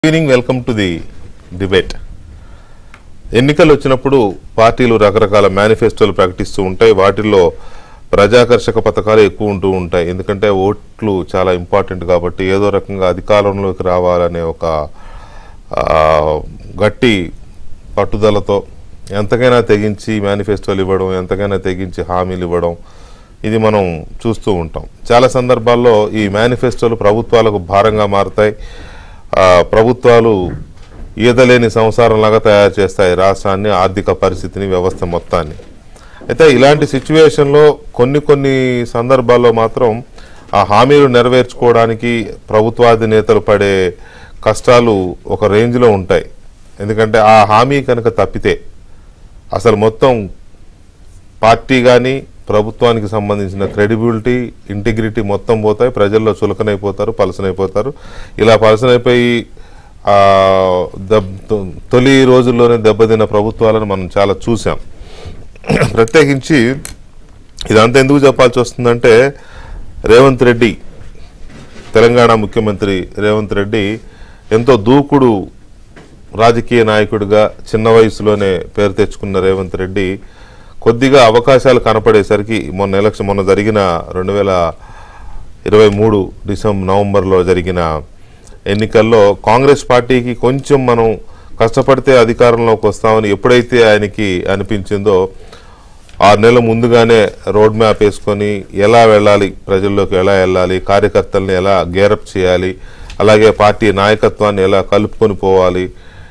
Evening welcome to the debate ఎన్నికలు వచ్చినప్పుడు పార్టీలు రకరకాల మేనిఫెస్టోలు ప్రకటిస్తూ ఉంటాయి వాటిల్లో ప్రజాకర్షక పథకాలు ఎక్కువ ఉంటూ ఉంటాయి ఎందుకంటే ఓట్లు చాలా ఇంపార్టెంట్ కాబట్టి ఏదో రకంగా అధికారంలోకి రావాలనే ఒక ఆ, గట్టి పట్టుదలతో ఎంతకైనా తెగించి మేనిఫెస్టోలు ఇవ్వడం ఎంతకైనా తెగించి హామీలు ఇవ్వడం ఇది మనం చూస్తూ ఉంటాం చాలా సందర్భాల్లో ఈ మేనిఫెస్టోలు ప్రభుత్వాలకు భారంగా మారతాయి ఆ, ప్రభుత్వాలు ఈదలేని సంసారంలాగా తయారు చేస్తాయి రాష్ట్రాన్ని ఆర్థిక పరిస్థితిని వ్యవస్థ మొత్తాన్ని అయితే ఇలాంటి సిచ్యువేషన్లో కొన్ని కొన్ని సందర్భాల్లో మాత్రం ఆ హామీలు నెరవేర్చుకోవడానికి ప్రభుత్వాధినేతలు పడే కష్టాలు ఒక రేంజ్లో ఉంటాయి ఎందుకంటే ఆ హామీ కనుక తప్పితే అసలు మొత్తం పార్టీ కానీ ప్రభుత్వానికి సంబంధించిన క్రెడిబిలిటీ ఇంటిగ్రిటీ మొత్తం పోతాయి ప్రజల్లో చులకనైపోతారు పలసనైపోతారు ఇలా పలసనైపోయి ఆ, దెబ్ తొ- తొలి రోజుల్లోనే దెబ్బతిన్న ప్రభుత్వాలను మనం చాలా చూసాం ప్రత్యేకించి ఇదంతా ఎందుకు చెప్పాల్సి వస్తుందంటే రేవంత్ రెడ్డి తెలంగాణ ముఖ్యమంత్రి రేవంత్ రెడ్డి ఎంతో దూకుడు రాజకీయ నాయకుడిగా చిన్న వయసులోనే పేరు తెచ్చుకున్న రేవంత్ రెడ్డి కొద్దిగా అవకాశాలు కనపడేసరికి మొన్న ఎలక్షన్ మొన్న జరిగిన రెండు వేల ఇరవై మూడు డిసెంబర్ నవంబర్లో జరిగిన ఎన్నికల్లో కాంగ్రెస్ పార్టీకి కొంచెం మనం కష్టపడితే అధికారంలోకి వస్తామని ఎప్పుడైతే ఆయనకి అనిపించిందో ఆరు నెలల ముందుగానే రోడ్ మ్యాప్ వేసుకొని ఎలా వెళ్ళాలి ప్రజల్లోకి ఎలా వెళ్ళాలి కార్యకర్తల్ని ఎలా గేరప్ చేయాలి అలాగే పార్టీ నాయకత్వాన్ని ఎలా కలుపుకొని పోవాలి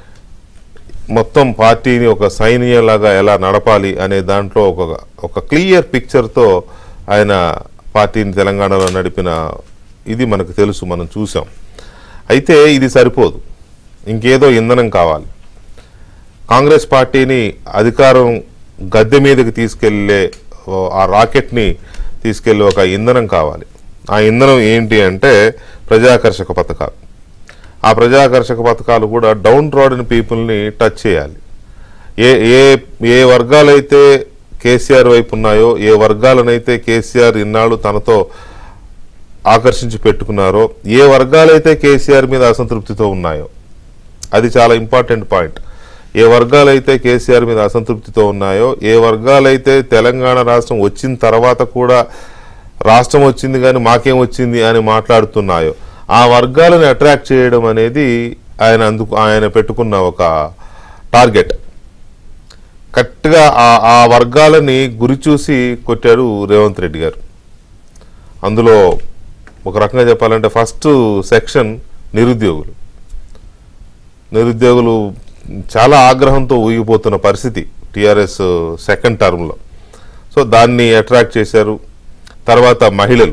మొత్తం పార్టీని ఒక సైన్యంలాగా ఎలా నడపాలి అనే దాంట్లో ఒక ఒక క్లియర్ పిక్చర్తో ఆయన పార్టీని తెలంగాణలో నడిపిన ఇది మనకు తెలుసు మనం చూసాం అయితే ఇది సరిపోదు ఇంకేదో ఇంధనం కావాలి కాంగ్రెస్ పార్టీని అధికారం గద్దె మీదకి తీసుకెళ్లే ఓ ఆ రాకెట్ని తీసుకెళ్లే ఒక ఇంధనం కావాలి ఆ ఇంధనం ఏంటి అంటే ప్రజాకర్షక పథకాలు ఆ ప్రజాకర్షక పథకాలు కూడా డౌన్ ట్రాడన్ పీపుల్ని టచ్ చేయాలి ఏ ఏ ఏ వర్గాలైతే కేసీఆర్ వైపు ఉన్నాయో ఏ వర్గాలనైతే కేసీఆర్ ఇన్నాళ్ళు తనతో ఆకర్షించి పెట్టుకున్నారో ఏ వర్గాలైతే కేసీఆర్ మీద అసంతృప్తితో ఉన్నాయో అది చాలా ఇంపార్టెంట్ పాయింట్ ఏ వర్గాలైతే కేసీఆర్ మీద అసంతృప్తితో ఉన్నాయో ఏ వర్గాలైతే తెలంగాణ రాష్ట్రం వచ్చిన తర్వాత కూడా రాష్ట్రం వచ్చింది కానీ మాకేం వచ్చింది అని మాట్లాడుతున్నాయో ఆ వర్గాలను అట్రాక్ట్ చేయడం అనేది ఆయన అందుకు ఆయన పెట్టుకున్న ఒక టార్గెట్ కరెక్ట్గా ఆ ఆ వర్గాలని గురి చూసి కొట్టాడు రేవంత్ రెడ్డి గారు అందులో ఒక రకంగా చెప్పాలంటే ఫస్ట్ సెక్షన్ నిరుద్యోగులు నిరుద్యోగులు చాలా ఆగ్రహంతో ఊగిపోతున్న పరిస్థితి టీఆర్ఎస్ సెకండ్ టర్మ్లో సో దాన్ని అట్రాక్ట్ చేశారు తర్వాత మహిళలు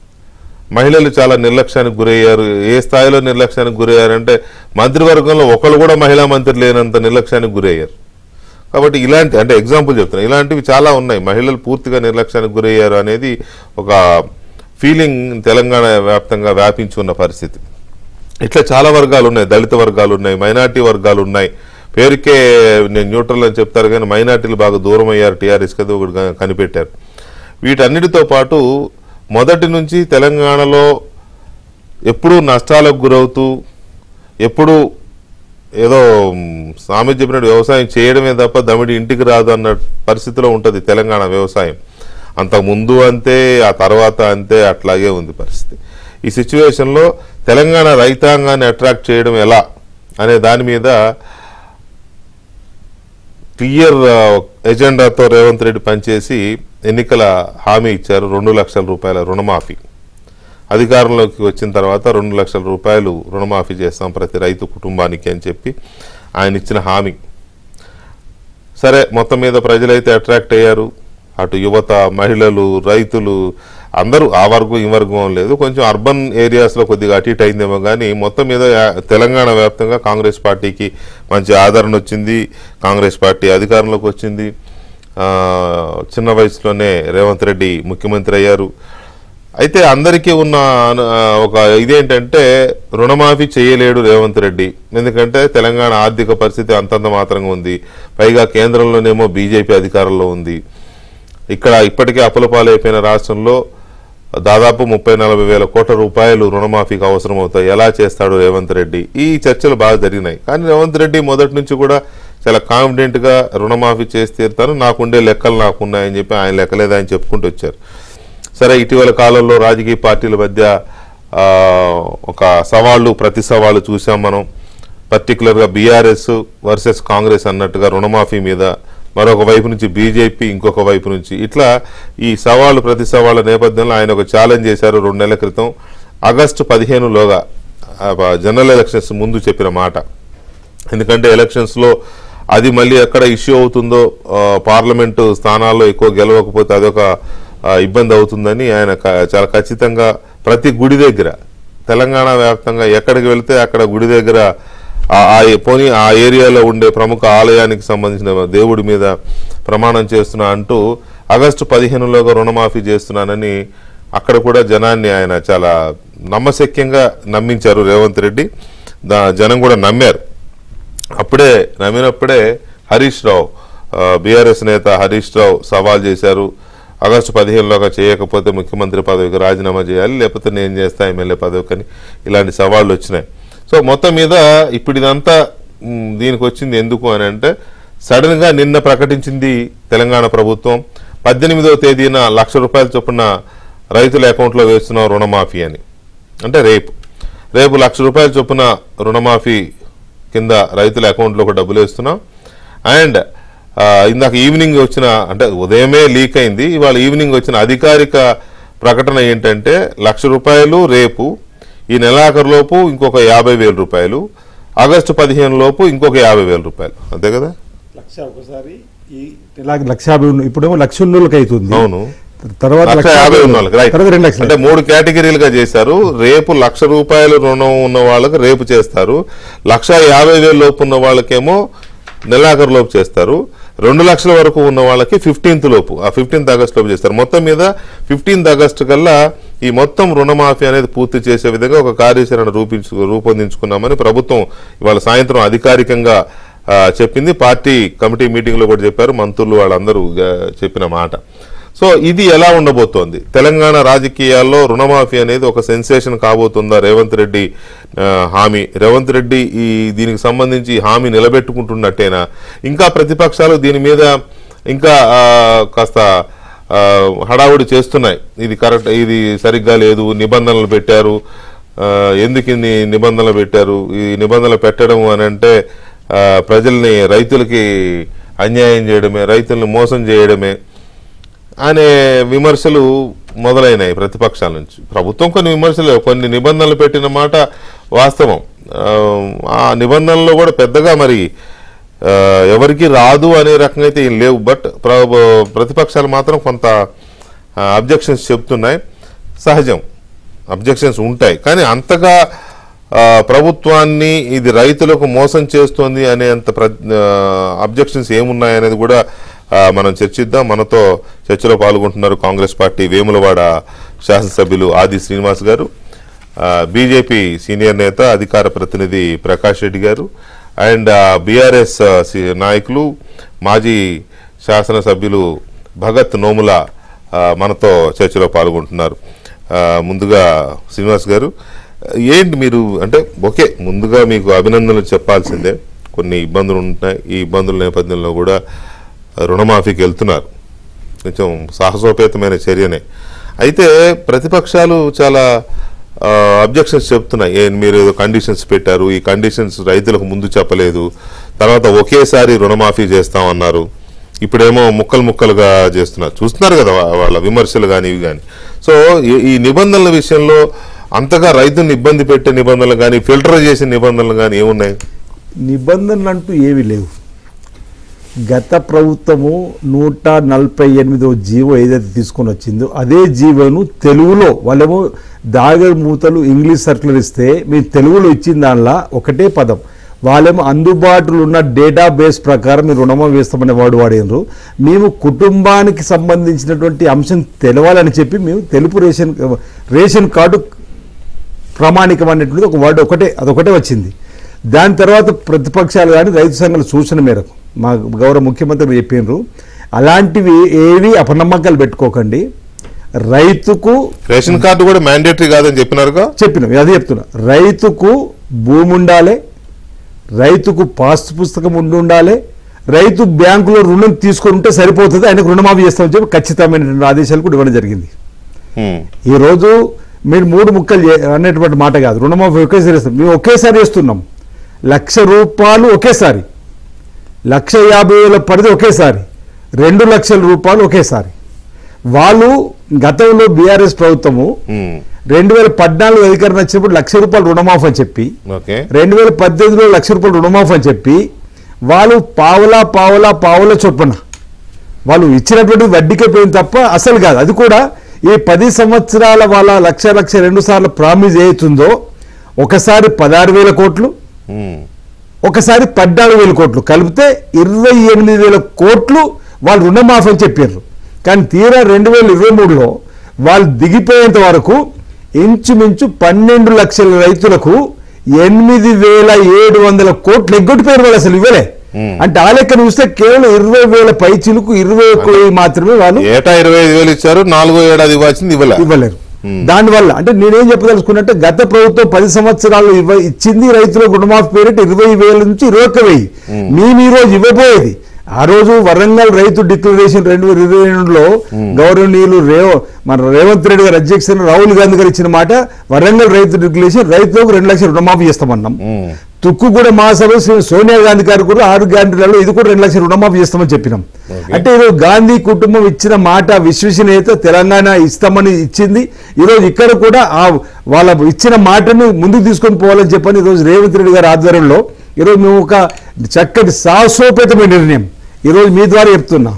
మహిళలు చాలా నిర్లక్ష్యానికి గురయ్యారు ఏ స్థాయిలో నిర్లక్ష్యానికి గురయ్యారంటే మంత్రివర్గంలో ఒకళ్ళు కూడా మహిళా మంత్రి లేనంత నిర్లక్ష్యానికి గురయ్యారు కాబట్టి ఇలాంటి అంటే ఎగ్జాంపుల్ చెప్తున్నా ఇలాంటివి చాలా ఉన్నాయి మహిళలు పూర్తిగా నిర్లక్ష్యానికి గురయ్యారు అనేది ఒక ఫీలింగ్ తెలంగాణ వ్యాప్తంగా వ్యాపించి ఉన్న పరిస్థితి ఇట్లా చాలా వర్గాలు ఉన్నాయి దళిత వర్గాలు ఉన్నాయి మైనార్టీ వర్గాలు ఉన్నాయి పేరుకే నేను న్యూట్రల్ అని చెప్తారు కానీ మైనార్టీలు బాగా దూరం అయ్యారు టీఆర్ఎస్ కదా ఒకటి గా- కనిపెట్టారు వీటన్నిటితో పాటు మొదటి నుంచి తెలంగాణలో ఎప్పుడూ నష్టాలకు గురవుతూ ఎప్పుడూ ఏదో మ్, సామెత చెప్పినట్టు వ్యవసాయం చేయడమే తప్ప దమిడి ఇంటికి రాదు అన్న పరిస్థితిలో ఉంటుంది తెలంగాణ వ్యవసాయం అంతకు ముందు అంతే ఆ తర్వాత అంతే అట్లాగే ఉంది పరిస్థితి ఈ సిచ్యువేషన్లో తెలంగాణ రైతాంగాన్ని అట్రాక్ట్ చేయడం ఎలా అనే దాని మీద క్లియర్ ఎజెండాతో రేవంత్ రెడ్డి పనిచేసి ఎన్నికల హామీ ఇచ్చారు రెండు లక్షల రూపాయల రుణమాఫీ అధికారంలోకి వచ్చిన తర్వాత రెండు లక్షల రూపాయలు రుణమాఫీ చేస్తాం ప్రతి రైతు కుటుంబానికి అని చెప్పి ఆయన ఇచ్చిన హామీ సరే మొత్తం మీద ప్రజలైతే అట్రాక్ట్ అయ్యారు అటు యువత మహిళలు రైతులు అందరూ ఆ వర్గం ఈ వర్గం లేదు కొంచెం అర్బన్ ఏరియాస్లో కొద్దిగా అటు ఇటు అయిందేమో కానీ మొత్తం మీద యా- తెలంగాణ వ్యాప్తంగా కాంగ్రెస్ పార్టీకి మంచి ఆదరణ వచ్చింది కాంగ్రెస్ పార్టీ అధికారంలోకి వచ్చింది ఆ, చిన్న వయసులోనే రేవంత్ రెడ్డి ముఖ్యమంత్రి అయ్యారు అయితే అందరికీ ఉన్న అను- ఆ, ఒక ఇదేంటంటే రుణమాఫీ చేయలేడు రేవంత్ రెడ్డి ఎందుకంటే తెలంగాణ ఆర్థిక పరిస్థితి అంతంత మాత్రంగా ఉంది పైగా కేంద్రంలోనేమో బీజేపీ అధికారంలో ఉంది ఇక్కడ ఇప్పటికే అప్పుల పాలైపోయిన రాష్ట్రంలో దాదాపు ముప్పై నలభై వేల కోట్ల రూపాయలు రుణమాఫీకి అవసరం అవుతాయి ఎలా చేస్తాడు రేవంత్ రెడ్డి ఈ చర్చలు బాగా జరిగినాయి కానీ రేవంత్ రెడ్డి మొదటి నుంచి కూడా చాలా కాన్ఫిడెంట్గా రుణమాఫీ చేసి తీరుతాను నాకుండే లెక్కలు నాకున్నాయని చెప్పి ఆయన లెక్కలేదు ఆయన చెప్పుకుంటూ వచ్చారు సరే ఇటీవల కాలంలో రాజకీయ పార్టీల మధ్య ఆ, ఒక సవాళ్ళు ప్రతి సవాళ్ళు చూసాం మనం పర్టికులర్గా బీఆర్ఎస్ వర్సెస్ కాంగ్రెస్ అన్నట్టుగా రుణమాఫీ మీద మరొక వైపు నుంచి బీజేపీ ఇంకొక వైపు నుంచి ఇట్లా ఈ సవాళ్ళు ప్రతి సవాళ్ళ నేపథ్యంలో ఆయన ఒక ఛాలెంజ్ చేశారు రెండు నెలల క్రితం ఆగస్టు పదిహేనులోగా ఆ, జనరల్ ఎలక్షన్స్ ముందు చెప్పిన మాట ఎందుకంటే ఎలక్షన్స్లో అది మళ్ళీ ఎక్కడ ఇష్యూ అవుతుందో ఆ, పార్లమెంటు స్థానాల్లో ఎక్కువ గెలవకపోతే అదొక ఆ, ఇబ్బంది అవుతుందని ఆయన క- చాలా ఖచ్చితంగా ప్రతి గుడి దగ్గర తెలంగాణ వ్యాప్తంగా ఎక్కడికి వెళ్తే అక్కడ గుడి దగ్గర ఆ- ఆ పోనీ ఆ ఏరియాలో ఉండే ప్రముఖ ఆలయానికి సంబంధించిన దేవుడి మీద ప్రమాణం చేస్తున్నా అంటూ ఆగస్టు పదిహేనులోగా రుణమాఫీ చేస్తున్నానని అక్కడ కూడా జనాన్ని ఆయన చాలా నమ్మశక్యంగా నమ్మించారు రేవంత్ రెడ్డి దా జనం కూడా నమ్మారు అప్పుడే నమ్మినప్పుడే హరీష్ రావు బీఆర్ఎస్ నేత హరీష్ రావు సవాల్ చేశారు ఆగస్టు పదిహేనులోగా చేయకపోతే ముఖ్యమంత్రి పదవికి రాజీనామా చేయాలి లేకపోతే నేను చేస్తా ఎమ్మెల్యే పదవికి అని ఇలాంటి సవాళ్ళు వచ్చినాయి సో మొత్తం మీద ఇప్పుడు ఇదంతా మ్, దీనికి వచ్చింది ఎందుకు అని అంటే సడన్ గా నిన్న ప్రకటించింది తెలంగాణ ప్రభుత్వం పద్దెనిమిదవ తేదీన లక్ష రూపాయల చొప్పున రైతుల అకౌంట్లో వేస్తున్నాం రుణమాఫీ అని అంటే రేపు రేపు లక్ష రూపాయల చొప్పున రుణమాఫీ కింద రైతుల అకౌంట్లోకి డబ్బులు వేస్తున్నాం అండ్ ఆ, ఇందాక ఈవినింగ్ వచ్చిన అంటే ఉదయమే లీక్ అయింది ఇవాళ ఈవినింగ్ వచ్చిన అధికారిక ప్రకటన ఏంటంటే లక్ష రూపాయలు రేపు ఈ నెలాఖరులోపు ఇంకొక యాభై వేల రూపాయలు ఆగస్టు పదిహేను లోపు ఇంకొక యాభై వేల రూపాయలు అంతే కదా లక్ష ఒకసారి ఈ ఇలా లక్ష యాభై ఉన్న- ఇప్పుడేమో లక్ష ఉన్నోళ్ళకి అవుతుంది అవును తర్వాత లక్ష యాభై ఉన్న వాళ్ళకి రైట్ తర్వాత రెండు లక్షలు అంటే మూడు కేటగిరీలుగా చేశారు రేపు లక్ష రూపాయలు రుణం ఉన్న వాళ్ళకి రేపు చేస్తారు లక్ష యాభై వేల లోపు ఉన్న వాళ్ళకేమో నెలాఖరు లోపు చేస్తారు రెండు లక్షల వరకు ఉన్న వాళ్ళకి ఫిఫ్టీన్త్ లోపు ఆ ఫిఫ్టీన్త్ ఆగస్ట్ లోపు చేస్తారు మొత్తం మీద ఫిఫ్టీన్త్ ఆగస్ట్ కల్లా ఈ మొత్తం రుణమాఫీ అనేది పూర్తి చేసే విధంగా ఒక కార్యాచరణ రూపించు రూపొందించుకున్నామని ప్రభుత్వం ఇవాళ సాయంత్రం అధికారికంగా ఆ, చెప్పింది పార్టీ కమిటీ మీటింగ్ లో కూడా చెప్పారు మంత్రులు వాళ్ళందరూ ఆ, చెప్పిన మాట సో ఇది ఎలా ఉండబోతోంది తెలంగాణ రాజకీయాల్లో రుణమాఫీ అనేది ఒక సెన్సేషన్ కాబోతుందా రేవంత్ రెడ్డి ఆ, హామీ రేవంత్ రెడ్డి ఈ దీనికి సంబంధించి ఈ హామీ నిలబెట్టుకుంటున్నట్టేనా ఇంకా ప్రతిపక్షాలు దీని మీద ఇంకా ఆ, కాస్త ఆ, హడావుడి చేస్తున్నాయి ఇది కరెక్ట్ ఇది సరిగ్గా లేదు నిబంధనలు పెట్టారు ఆ, ఎందుకు ఇన్ని నిబంధనలు పెట్టారు ఈ నిబంధనలు పెట్టడం అని అంటే ఆ, ప్రజల్ని రైతులకి అన్యాయం చేయడమే రైతుల్ని మోసం చేయడమే అనే విమర్శలు మొదలైనాయి ప్రతిపక్షాల నుంచి ప్రభుత్వం కొన్ని విమర్శలు కొన్ని నిబంధనలు పెట్టిన మాట వాస్తవం ఆ, ఆ నిబంధనల్లో కూడా పెద్దగా మరి ఆ, ఎవరికి రాదు అనే రకంగా అయితే ఏం లేవు బట్ ప్ర- ప్రతిపక్షాలు మాత్రం కొంత అబ్జెక్షన్స్ చెప్తున్నాయి సహజం అబ్జెక్షన్స్ ఉంటాయి కానీ అంతగా ఆ, ప్రభుత్వాన్ని ఇది రైతులకు మోసం చేస్తోంది అనేంత ప్ర అబ్జెక్షన్స్ ఏమున్నాయనేది కూడా ఆ, మనం చర్చిద్దాం మనతో చర్చలో పాల్గొంటున్నారు కాంగ్రెస్ పార్టీ వేములవాడ శాసనసభ్యులు ఆది శ్రీనివాస్ గారు బీజేపీ సీనియర్ నేత అధికార ప్రతినిధి ప్రకాష్ రెడ్డి గారు అండ్ బీఆర్ఎస్ నాయకులు మాజీ శాసనసభ్యులు భగత్ నోముల ఆ, మనతో చర్చలో పాల్గొంటున్నారు ఆ, ముందుగా శ్రీనివాస్ గారు ఏంటి మీరు అంటే ఓకే ముందుగా మీకు అభినందనలు చెప్పాల్సిందే కొన్ని ఇబ్బందులు ఉంటున్నాయి ఈ ఇబ్బందుల నేపథ్యంలో కూడా రుణమాఫీకి వెళ్తున్నారు కొంచెం సాహసోపేతమైన చర్యనే అయితే ప్రతిపక్షాలు చాలా అబ్జెక్షన్స్ చెప్తున్నాయి ఏ మీరు ఏదో కండిషన్స్ పెట్టారు ఈ కండిషన్స్ రైతులకు ముందు చెప్పలేదు తర్వాత ఒకేసారి రుణమాఫీ చేస్తామన్నారు ఇప్పుడేమో ముక్కలు ముక్కలుగా చేస్తున్నారు చూస్తున్నారు కదా వా- వాళ్ళ విమర్శలు కానీ ఇవి కానీ సో ఈ- ఈ నిబంధనల విషయంలో అంతగా రైతుని ఇబ్బంది పెట్టే నిబంధనలు కానీ ఫిల్టర్ చేసే నిబంధనలు కానీ ఏమున్నాయి నిబంధనలు అంటూ ఏమీ లేవు గత ప్రభుత్వము నూట నలభై ఎనిమిదో జీవో ఏదైతే తీసుకొని వచ్చిందో అదే జీవోను తెలుగులో వాళ్ళేమో దాగర్ మూతలు ఇంగ్లీష్ సర్క్యులర్ ఇస్తే మీరు తెలుగులో ఇచ్చిన దానిలో ఒకటే పదం వాళ్ళేమో అందుబాటులో ఉన్న డేటా బేస్ ప్రకారం మీరు రుణమా వేస్తామనే వాడు వాడినారు మేము కుటుంబానికి సంబంధించినటువంటి అంశం తెలవాలని చెప్పి మేము తెలుపు రేషన్ రేషన్ కార్డు ప్రామాణికం అనేటువంటిది ఒక వర్డ్ ఒకటే అదొకటే వచ్చింది దాని తర్వాత ప్రతిపక్షాలు కానీ రైతు సంఘాల సూచన మేరకు మా గౌరవ ముఖ్యమంత్రి చెప్పినారు అలాంటివి ఏవి అపనమ్మకాలు పెట్టుకోకండి రైతుకు రేషన్ కార్డు కూడా మ్యాండేటరీ కాదని చెప్పినారుగా చెప్పినాం అదే చెప్తున్నా రైతుకు భూమి ఉండాలి రైతుకు పాస్ పుస్తకం ఉండి ఉండాలి రైతు బ్యాంకులో రుణం తీసుకొని ఉంటే సరిపోతుంది ఆయనకు రుణమాఫీ చేస్తామని చెప్పి ఖచ్చితమైనటువంటి ఆదేశాలు కూడా ఇవ్వడం జరిగింది ఉమ్, ఈ రోజు మీరు మూడు ముక్కలు చే- అనేటువంటి మాట కాదు రుణమాఫీ ఒకేసారి ఇస్తాం మేము ఒకేసారి వేస్తున్నాం లక్ష రూపాయలు ఒకేసారి లక్ష యాభై వేల పరిధి ఒకేసారి రెండు లక్షల రూపాయలు ఒకేసారి వాళ్ళు గతంలో బీఆర్ఎస్ ప్రభుత్వము ఉమ్, రెండు వేల పద్నాలుగు అధికారం వచ్చినప్పుడు లక్ష రూపాయలు రుణమాఫీ అని చెప్పి ఓకే రెండు వేల పద్దెనిమిదిలో లక్ష రూపాయలు రుణమాఫీ అని చెప్పి వాళ్ళు పావులా పావులా పావుల చొప్పున వాళ్ళు ఇచ్చినటువంటి వడ్డీకే పోయింది తప్ప అసలు కాదు అది కూడా ఈ పది సంవత్సరాల వాళ్ళ లక్ష లక్ష రెండు సార్లు ప్రామిస్ ఏతుందో ఒకసారి పదహారు వేల కోట్లు ఉమ్, ఒకసారి పద్నాలుగు వేల కోట్లు కలిపితే ఇరవై ఎనిమిది వేల కోట్లు వాళ్ళు రుణమాఫీ అని చెప్పారు కానీ తీరా రెండు వేల ఇరవై మూడులో వాళ్ళు దిగిపోయేంత వరకు ఇంచుమించు పన్నెండు లక్షల రైతులకు ఎనిమిది వేల ఏడు వందల కోట్లు ఎగ్గొట్టిపోయారు వాళ్ళు అసలు ఇవ్వలే Hmm. అంటే ఆ లెక్కన చూస్తే కేవలం ఇరవై వేల పైచిలకు ఇరవై ఒక్క వెయ్యి మాత్రమే వాళ్ళు ఏటా ఇరవై ఐదు వేలు ఇచ్చారు నాలుగో ఏడాది ఇవ్వాల్సింది ఇవ్వలే ఇవ్వలేరు Hmm. దానివల్ల అంటే నేనేం చెప్పదలుచుకున్నట్టే గత ప్రభుత్వం పది సంవత్సరాలు ఇవ్వ ఇచ్చింది రైతులకు రుణమాఫీ పేరిట ఇరవై వేల నుంచి ఇరవై ఒక్క వెయ్యి మేము ఈ రోజు ఇవ్వబోయేది ఆ రోజు వరంగల్ రైతు డిక్లరేషన్ రెండు వేల ఇరవై రెండులో గౌరవనీయులు రేవ మన రేవంత్ రెడ్డి గారి అధ్యక్షులు రాహుల్ గాంధీ గారు ఇచ్చిన మాట వరంగల్ రైతు డిక్లరేషన్ రైతులకు రెండు లక్షల రుణమాఫీ చేస్తామన్నాం ఉమ్, తుక్కు కూడా మహాసభ శ్రీ సోనియా గాంధీ గారు కూడా ఆరు గ్యారంటీలలో ఇది కూడా రెండు లక్షల రుణమాఫీ చేస్తామని చెప్పినాం Okay. అంటే ఈరోజు గాంధీ కుటుంబం ఇచ్చిన మాట విశ్వసనీయత తెలంగాణ ఇస్తామని ఇచ్చింది ఈరోజు ఇక్కడ కూడా ఆ వాళ్ళ ఇచ్చిన మాటను ముందుకు తీసుకొని పోవాలని చెప్పని ఈరోజు రేవంత్ రెడ్డి గారి ఆధ్వర్యంలో ఈరోజు మేము ఒక చక్కటి సాహసోపేతమైన నిర్ణయం ఈరోజు మీ ద్వారా చెప్తున్నా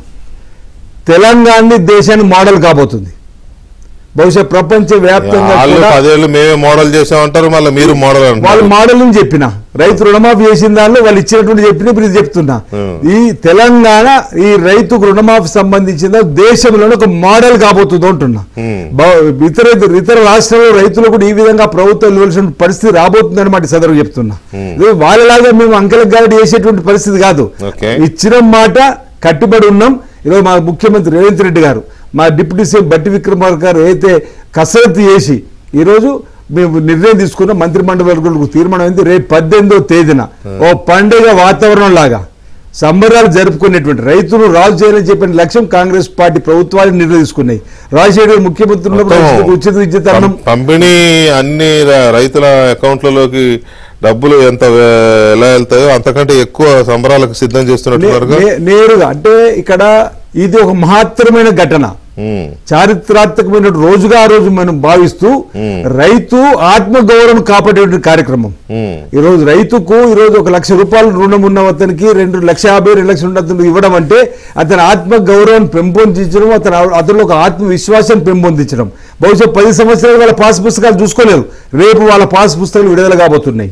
తెలంగాణ దేశానికి మోడల్ కాబోతుంది బహుశా ప్రపంచ వ్యాప్తంగా వాళ్ళు కూడా పదేళ్ళు మేమే మోడల్ చేసామంటారు మళ్ళీ మీరు మోడల్ వాళ్ళు అంటారు మోడల్ అని చెప్పిన రైతు రుణమాఫీ చేసిన దానిలో వాళ్ళు ఇచ్చినటువంటి చెప్పిన ఇప్పుడు ఇది చెప్తున్నా Hmm. ఈ తెలంగాణ ఈ రైతుకు రుణమాఫీ సంబంధించిన దేశంలోనే ఒక మోడల్ కాబోతుంది అంటున్నా Hmm. బా- ఇతర ఇతర రాష్ట్రాల్లో రైతులు కూడా ఈ విధంగా ప్రభుత్వం ఇవ్వాల్సిన పరిస్థితి రాబోతుంది అనమాట సదరు చెప్తున్నా ఇది వాళ్ళలాగా మేము అంకెలకు గాడి చేసేటువంటి పరిస్థితి కాదు Okay. ఇచ్చిన మాట కట్టుబడి ఉన్నాం ఈరోజు మా ముఖ్యమంత్రి రేవంత్ రెడ్డి గారు మా డిప్యూటీ సీఎం బట్టి విక్రమార్క గారు అయితే కసరత్తు చేసి ఈరోజు మేము నిర్ణయం తీసుకున్న మంత్రి మండలి తీర్మానం అయింది రేపు పద్దెనిమిదో తేదీన ఓ పండుగ వాతావరణం లాగా సంబరాలు జరుపుకునేటువంటి రైతులు రాజు చేయాలని చెప్పిన లక్ష్యం కాంగ్రెస్ పార్టీ ప్రభుత్వాలు నిర్ణయం తీసుకున్నాయి రాజశేఖర్ గారు ముఖ్యమంత్రి ఉన్నప్పుడు మొత్తం రైతులకు ఉచిత విద్యుత్ అన్నం పం- పంపిణీ అన్ని ర- రైతుల అకౌంట్లలోకి డబ్బులు ఎంత వే- ఎలా వెళ్తాయో అంతకంటే ఎక్కువ సంబరాలకు సిద్ధం నే- చేస్తున్నట్టున్నారుగా నే- నేరుగా అంటే ఇక్కడ ఇది ఒక మహత్తరమైన ఘటన ఉమ్, చారిత్రాత్మకమైన రోజుగా ఆ రోజు మనం భావిస్తూ Hmm. రైతు ఆత్మగౌరవం కాపాడేటువంటి కార్యక్రమం ఉమ్, ఈ రోజు రైతుకు ఈ రోజు ఒక లక్ష రూపాయలు రుణం ఉన్న అతనికి రెండు లక్ష యాభై రెండు లక్షలు ఉన్న అతనికి ఇవ్వడం అంటే అతని ఆత్మ గౌరవం పెంపొందించడం అతని అతనిలో ఒక ఆత్మవిశ్వాసం పెంపొందించడం బహుశా పది సంవత్సరాలు వాళ్ళ పాస్ పుస్తకాలు చూసుకోలేరు రేపు వాళ్ళ పాస్ పుస్తకాలు విడుదల కాబోతున్నాయి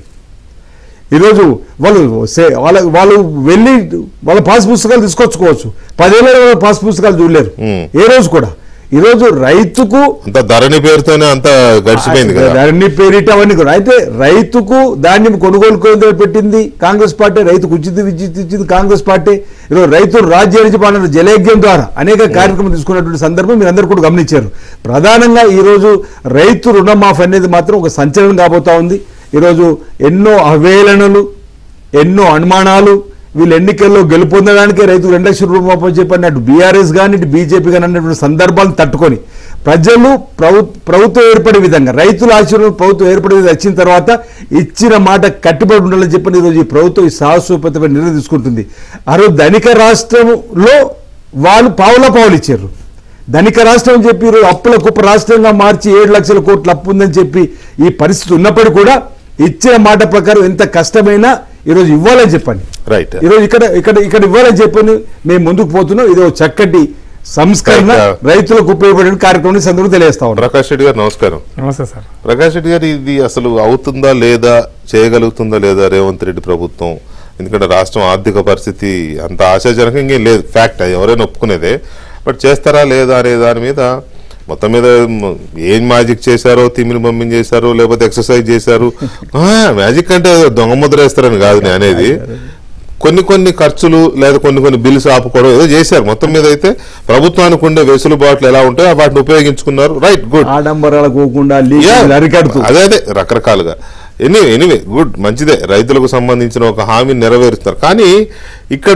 ఈరోజు వాళ్ళు సే- వాళ్ళ వాళ్ళు వెళ్ళి వాళ్ళ పాస్ పుస్తకాలు తీసుకొచ్చుకోవచ్చు పదేళ్ళ వాళ్ళ పాస్ పుస్తకాలు చూడలేరు Hmm. ఏ రోజు కూడా ఈరోజు రైతుకు అంత ధరణి పేరుతోనే అంత గడిచిపోయింది కదా అన్ని పేరిట అవన్నీ కూడా అయితే రైతుకు ధాన్యం కొనుగోలు కేంద్రం పెట్టింది కాంగ్రెస్ పార్టీ రైతుకు ఉచిత విద్యుత్ ఇచ్చింది కాంగ్రెస్ పార్టీ ఈరోజు రైతులు రాజ్యానికి పాలన జలయజ్ఞం ద్వారా అనేక కార్యక్రమం తీసుకున్నటువంటి సందర్భం మీరు అందరూ కూడా గమనించారు ప్రధానంగా ఈరోజు రైతు రుణమాఫీ అనేది మాత్రం ఒక సంచలనం కాబోతా ఉంది ఈరోజు ఎన్నో అవేళనలు ఎన్నో అనుమానాలు వీళ్ళు ఎన్నికల్లో గెలుపొందడానికే రైతుకు రెండు లక్షల రూపాయలు చెప్పని అటు బీఆర్ఎస్ కానీ ఇటు బీజేపీ కానీ అన్నటువంటి సందర్భాలను తట్టుకొని ప్రజలు ప్రభు ప్రభుత్వం ఏర్పడే విధంగా రైతుల ఆశీర్వాదం ప్రభుత్వం ఏర్పడే విధంగా వచ్చిన తర్వాత ఇచ్చిన మాట కట్టుబడి ఉండాలని చెప్పని ఈరోజు ఈ ప్రభుత్వం ఈ సాహసోపతమైన నిర్ణయం తీసుకుంటుంది ఆ రోజు ధనిక రాష్ట్రంలో వాళ్ళు పావుల పావులు ఇచ్చారు ధనిక రాష్ట్రం అని చెప్పి ఈరోజు అప్పుల కుప్ప రాష్ట్రంగా మార్చి ఏడు లక్షల కోట్ల అప్పు ఉందని చెప్పి ఈ పరిస్థితి ఉన్నప్పటికీ కూడా ఇచ్చిన మాట ప్రకారం ఎంత కష్టమైనా ఈరోజు ఇవ్వాలని చెప్పండి రైట్ ఈరోజు ఇక్కడ ఇక్కడ ఇక్కడ ఇవ్వాలని చెప్పని మేము ముందుకు పోతున్నాం ఇది ఒక చక్కటి సంస్కరణ Right. రైతులకు ఉపయోగపడే కార్యక్రమం ఈ సందర్భంగా తెలియస్తా ఉన్నాం ప్రకాష్ రెడ్డి గారు నమస్కారం నమస్తే సార్ ప్రకాష్ రెడ్డి గారు ఇది అసలు అవుతుందా లేదా చేయగలుగుతుందా లేదా రేవంత్ రెడ్డి ప్రభుత్వం ఎందుకంటే రాష్ట్రం ఆర్థిక పరిస్థితి అంత ఆశాజనకంగా ఏం లేదు ఫ్యాక్ట్ అది ఎవరైనా ఒప్పుకునేదే బట్ చేస్తారా లేదా అనే దాని మీద మొత్తం మీద మ- ఏం మ్యాజిక్ చేశారో తిమ్మిని బొమ్మిని చేశారో లేకపోతే ఎక్సర్సైజ్ చేశారు మ్యాజిక్ అంటే దొంగ ముద్ర వేస్తారని కాదు నేను అనేది కొన్ని కొన్ని ఖర్చులు లేదా కొన్ని కొన్ని బిల్స్ ఆపుకోవడం ఏదో చేశారు మొత్తం మీద అయితే ప్రభుత్వానికి ఉండే వెసులుబాట్లు ఎలా ఉంటాయో వాటిని ఉపయోగించుకున్నారు రైట్ గుడ్ ఆడంబరాలకు పోకుండా Yeah. లీకేజ్ అరికడుతూ అదే అదే రకరకాలుగా ఎనీవే ఎనీవే గుడ్ మంచిదే రైతులకు సంబంధించిన ఒక హామీని నెరవేరుస్తారు కానీ ఇక్కడ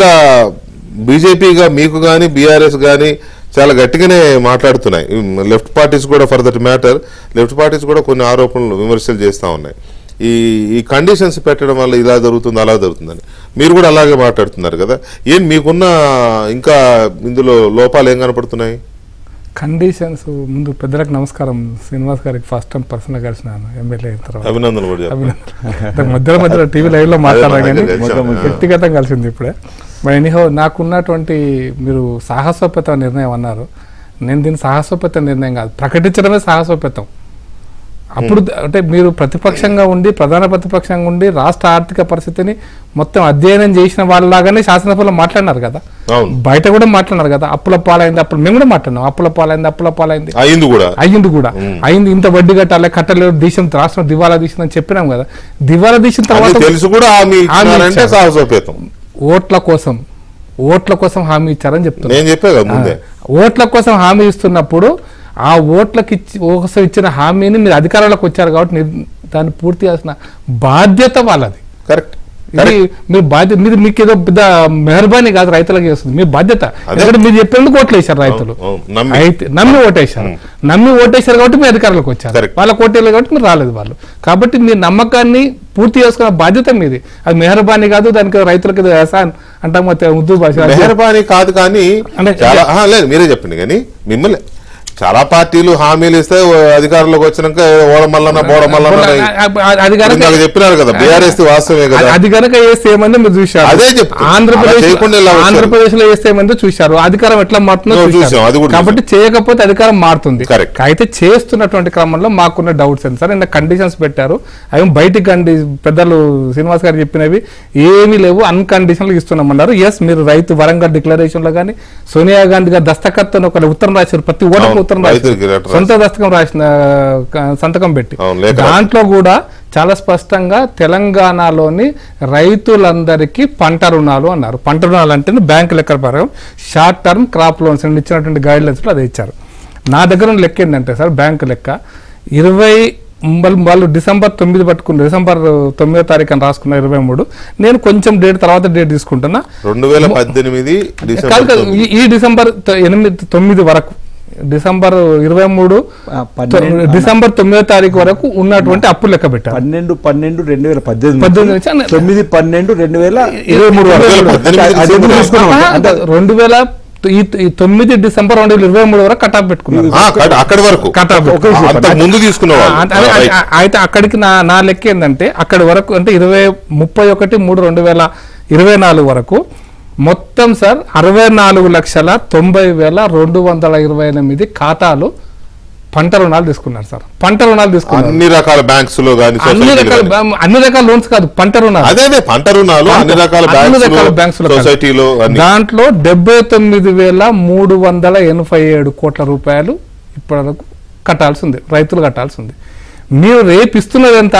బీజేపీగా మీకు కానీ బీఆర్ఎస్ కానీ చాలా గట్టిగానే మాట్లాడుతున్నాయి లెఫ్ట్ పార్టీస్ కూడా for that matter left parties కూడా కొన్ని ఆరోపణలు విమర్శలు చేస్తూ ఉన్నాయి ఈ ఈ కండిషన్స్ పెట్టడం వల్ల ఇలా జరుగుతుంది అలా జరుగుతుందని మీరు కూడా అలాగే మాట్లాడుతున్నారు కదా ఏం మీకున్న ఇంకా ఇందులో లోపాలు ఏం కనపడుతున్నాయి కండిషన్స్ ముందు పెద్దలకు నమస్కారం శ్రీనివాస్ గారికి ఫస్ట్ టైం పర్సనల్ కలిసినాను ఎమ్మెల్యే అయిన తర్వాత అభినందనలు కూడా చెప్పండి. ఇంతకు మధ్యలో మధ్యలో టీవీ లైవ్ లో మాట్లాడాను అదే కానీ నాకు తెలిసాం. మొత్తం వ్యక్తిగతంగా కలిసింది ఇప్పుడే మరి ఎనీహో నాకున్నటువంటి మీరు సాహసోపేత నిర్ణయం అన్నారు నేను దీన్ని సాహసోపేత నిర్ణయం కాదు ప్రకటించడమే సాహసోపేతం అప్పుడు అంటే మీరు ప్రతిపక్షంగా ఉండి ప్రధాన ప్రతిపక్షంగా ఉండి రాష్ట్ర ఆర్థిక పరిస్థితిని మొత్తం అధ్యయనం చేసిన వాళ్ళలాగానే శాసనసభలో మాట్లాడినారు కదా అవును బయట కూడా మాట్లాడినారు కదా అప్పుల పాలైంది అప్పుడు మేము కూడా మాట్లాడినాం అప్పుల పాలైంది అప్పుల పాలైంది అయింది కూడా అయ్యింది కూడా అయింది ఇంత వడ్డీ కట్టాలి కట్టలేదు దేశం రాష్ట్రం దివాలా తీసిందని చెప్పినాం కదా దివాలా తీసిన అది తర్వాత తెలుసు కూడా హామీ హామీ ఇచ్చినారంటే ఇచ్చారు. సాహసోపేతం ఓట్ల కోసం ఓట్ల కోసం హామీ ఇచ్చారని చెప్తున్నా నేను చెప్పా కదా ముందే ఓట్ల కోసం హామీ ఇస్తున్నప్పుడు ఆ ఓట్లకి ఇచ్చి కోసం ఇచ్చిన హామీని మీరు అధికారంలోకి వచ్చారు కాబట్టి మీరు దాన్ని పూర్తి చేయాల్సిన బాధ్యత వాళ్ళది కరెక్ట్ ఇది మీరు బాధ్యత మీరు మీకు ఏదో పెద్ద మెహర్బానీ కాదు రైతులకు చేస్తుంది మీ బాధ్యత ఎందుకంటే మీరు చెప్పేందుకు ఓట్లు వేశారు రైతులు అవును, నమ్మి. అయితే నమ్మి ఓటేశారు నమ్మి ఓటేశారు కాబట్టి మీ అధికారంలోకి వచ్చారు Correct. వాళ్ళ కోటేళ్ళు కాబట్టి మీరు రాలేదు వాళ్ళు కాబట్టి మీ నమ్మకాన్ని పూర్తి చేసుకున్న బాధ్యత మీది అది మెహర్బానీ కాదు దానికి రైతులకు ఏదో వ్యవసాయం అంటాం మొత్తం ఉర్దూ భాష మెహర్బానీ కాదు కానీ అంటే- చాలా ఆహా, లేదు మీరే చెప్పండి కానీ మిమ్మల్ని చాలా పార్టీలు హామీలు ఇస్తే ఓ అధికారంలోకి వచ్చినాక ఓడమల్లన్న బోడమల్లన్న అని అది కనుక ఇందాక చెప్పినారు కదా బీఆర్ఎస్ వాస్తవమే కదా అది కనుక వేస్తే ఏమందో మీరు చూశారు అదే చెప్తున్నా. ఆంధ్రప్రదేశ్ అలా చేయకుండా ఇలా వచ్చారు. ఆంధ్రప్రదేశ్ లో వేస్తే ఏమందో చూశారు అధికారం ఎట్లా మారుతుందో నువ్వు చూశారు. చూసాం, అది కూడా కాబట్టి చేయకపోతే అధికారం మారుతుంది Correct. అయితే చేస్తున్నటువంటి క్రమంలో మాకున్న డౌట్స్ ఏంటి సార్ నిన్న కండిషన్స్ పెట్టారు అవి బయటికి కండి పెద్దలు శ్రీనివాస్ గారు చెప్పినవి ఏమీ లేవు అన్కండిషన్లు ఇస్తున్నామన్నారు ఎస్ మీరు రైతు వరంగల్ డిక్లరేషన్ లో కానీ సోనియా గాంధీ గారు దస్తఖత్తు అని ఒక ఉత్తరం రాశారు ప్రతి ఓటకు అవును, ఉత్తరం రైతులకి రాశారు లెటర్ సొంత దస్తకం రాసిన క- సంతకం పెట్టి అవును, లేఖ దాంట్లో కూడా చాలా స్పష్టంగా తెలంగాణలోని రైతులందరికీ పంట రుణాలు అన్నారు పంట రుణాలు అంటే బ్యాంకు లెక్కల ప్రకారం షార్ట్ టర్మ్ క్రాప్ లోన్స్ అని ఇచ్చినటువంటి గైడ్ లైన్స్ లో అది ఇచ్చారు నా దగ్గర ఉన్న లెక్క ఏంటంటే సార్ బ్యాంకు లెక్క ఇరవై వాళ్ళు వాళ్ళు డిసెంబర్ తొమ్మిది పట్టుకున్న డిసెంబర్ తొమ్మిదో తారీఖు అని రాసుకున్న ఇరవై మూడు నేను కొంచెం డేట్ తర్వాత డేట్ తీసుకుంటున్నా రెండు వేల పద్దెనిమిది కాదు డిసెంబర్ కాదు, తొమ్మిది. ఈ- ఈ డిసెంబర్ తొ- ఎనిమిది తొమ్మిది వరకు డిసెంబర్ ఇరవై మూడు ఆ, పన్నెండు- డిసెంబర్ తొమ్మిదో తారీఖు వరకు ఉన్నటువంటి అప్పు లెక్క పెట్టారు పన్నెండు పన్నెండు రెండు వేల పద్దెనిమిది పద్దెనిమిది నుంచి నుంచి తొమ్మిది పన్నెండు రెండు వేల ఇరవై మూడు వరకు. రెండు వేల పద్దెనిమిది అది ఎందుకు డిసెంబర్ తీసుకున్నాం అంటే- అంటే రెండు వేల ఈ ఈ తొమ్మిది డిసెంబర్ రెండు వేల ఇరవై మూడు వరకు కటాఫ్ పెట్టుకున్నారు ఆ, కట్- అక్కడి వరకు కటాఫ్ ఒక విషయం అంతకు ముందు తీసుకున్న ఆ, వాళ్ళు అదే- రైట్. అదే- అయితే అక్కడికి నా నా లెక్క ఏంటంటే అక్కడి వరకు అంటే ఇరవై ముప్పై ఒకటి మూడు రెండు వేల ఇరవై నాలుగు వరకు మొత్తం సార్ అరవై నాలుగు లక్షల తొంభై వేల రెండు వందల ఇరవై ఎనిమిది ఖాతాలు పంట రుణాలు తీసుకున్నారు సార్ పంట రుణాలు తీసుకున్నారు అన్ని రకాల బ్యాంక్స్ లో గానీ అన్ని సొసైటీలో రకాల గానీ. బ్యా- అన్ని రకాల లోన్స్ కాదు పంట రుణాలు అదే అదే పంట రుణాలు అన్ని రకాల అన్ని రకాల బ్యాంక్స్ బ్యాంక్స్ లో కాదు. సొసైటీలో అన్ని దాంట్లో డెబ్బై తొమ్మిది వేల మూడు వందల ఎనభై ఏడు కోట్ల రూపాయలు ఇప్పటివరకు కట్టాల్సి ఉంది రైతులు కట్టాల్సి ఉంది మీరు రేపు ఇస్తున్నది ఎంత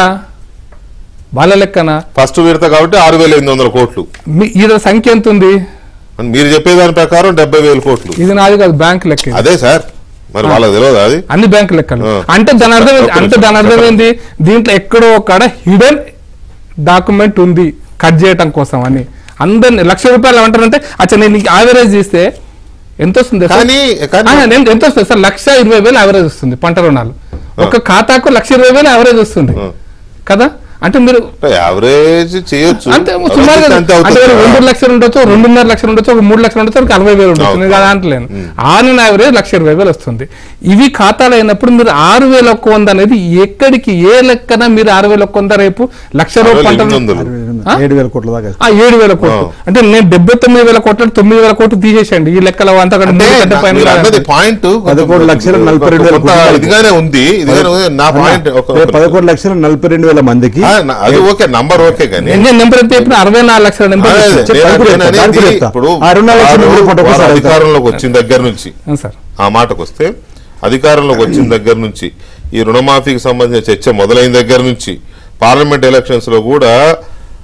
వాళ్ళ లెక్కన ఫస్ట్ విడత కాబట్టి ఆరు వేల ఎనిమిది వందల కోట్లు మీ ఈడ సంఖ్య ఎంత ఉంది అని మీరు చెప్పేదాని ప్రకారం డెబ్బై వేల కోట్లు ఇది నాది కాదు బ్యాంక్ లెక్క ఇది. అదే సార్ మరి వాళ్ళకి తెలియదు అది అన్ని బ్యాంక్ లెక్కలు ఆ. అంటే దాని అర్థం ఏంది? ఒక్క అంటే నిమిషం, దాని అర్థం చెప్పండి. ఏంది దీంట్లో ఎక్కడో ఒక హిడెన్ డాక్యుమెంట్ ఉంది కట్ చేయటం కోసం అని అందరిని లక్ష రూపాయలు ఏమంటారంటే అచ్చా నేను యావరేజ్ చేస్తే ఎంత వస్తుంది సార్? కానీ కానీ ఆ, నేను ఎంత వస్తుంది సార్ లక్ష ఇరవై వేలు యావరేజ్ వస్తుంది పంట రుణాలు ఒక ఖాతాకు లక్ష ఇరవై వేలు యావరేజ్ వస్తుంది ఆ. కదా అంటే మీరు యావరేజ్ చేయొచ్చు అంతే Average సుమారుగా అంతే అంటే అవుతుంది మీరు రెండు లక్షలు ఉండొచ్చు రెండున్నర లక్షలు ఉండొచ్చు ఒక మూడు లక్షలు ఉండొచ్చు ఒక అరవై వేలు ఉండొచ్చు అవును. నేను కదా అంటలేను ఆన్ యావరేజ్ లక్ష ఇరవై వేలు వస్తుంది ఇవి ఖాతాలు అయినప్పుడు మీరు ఆరు వేల ఒక్క వంద అనేది ఎక్కడికి ఏ లెక్కన మీరు ఆరు వేల ఒక్క వంద రేపు లక్ష ఆరు వేల రూపాయలు ఎనిమిది వందలు. ఆ? ఏడు వేల కోట్ల దాకా ఆ ఏడు వేల కోట్లు ఆ. అంటే నేను డెబ్బై తొమ్మిది వేల కోట్లు తొమ్మిది వేల కోట్లు తీసేసండి ఈ లెక్కల అంతా కూడా అంటే మూడు కంటే నా- పైన మీరు అన్నది రాదు. పాయింట్ పదకొండు లక్షల నలభై రెండు వేల కొంత కోట్లు. ఇదిగానే ఉంది ఇదిగానే ఉంది. నా పాయింట్ ఒక రేపు పదకొండు లక్షల నలభై రెండు వేల మందికి ఆ, నా- అది ఓకే నంబర్ ఓకే కానీ నేను నెంబర్ ఎంత చెప్పిన అరవై నాలుగు లక్షల నెంబర్ అదే, అదే. చెప్పాను. చెప్పు, నేను- అది కూడా నేను చెప్తా, అనేది అది కూడా చెప్తా. ఇప్పుడు ఆ రెండు నాలుగు లక్షల వారు- మంది ఒకటి వారు ఒకసారి వెళ్తారు. అధికారంలోకి వచ్చిన దగ్గర నుంచి అవును సార్ ఆ మాటకు వస్తే అధికారంలోకి వచ్చిన దగ్గర నుంచి ఈ రుణమాఫీకి సంబంధించిన చర్చ మొదలైన దగ్గర నుంచి పార్లమెంట్ ఎలక్షన్స్ లో కూడా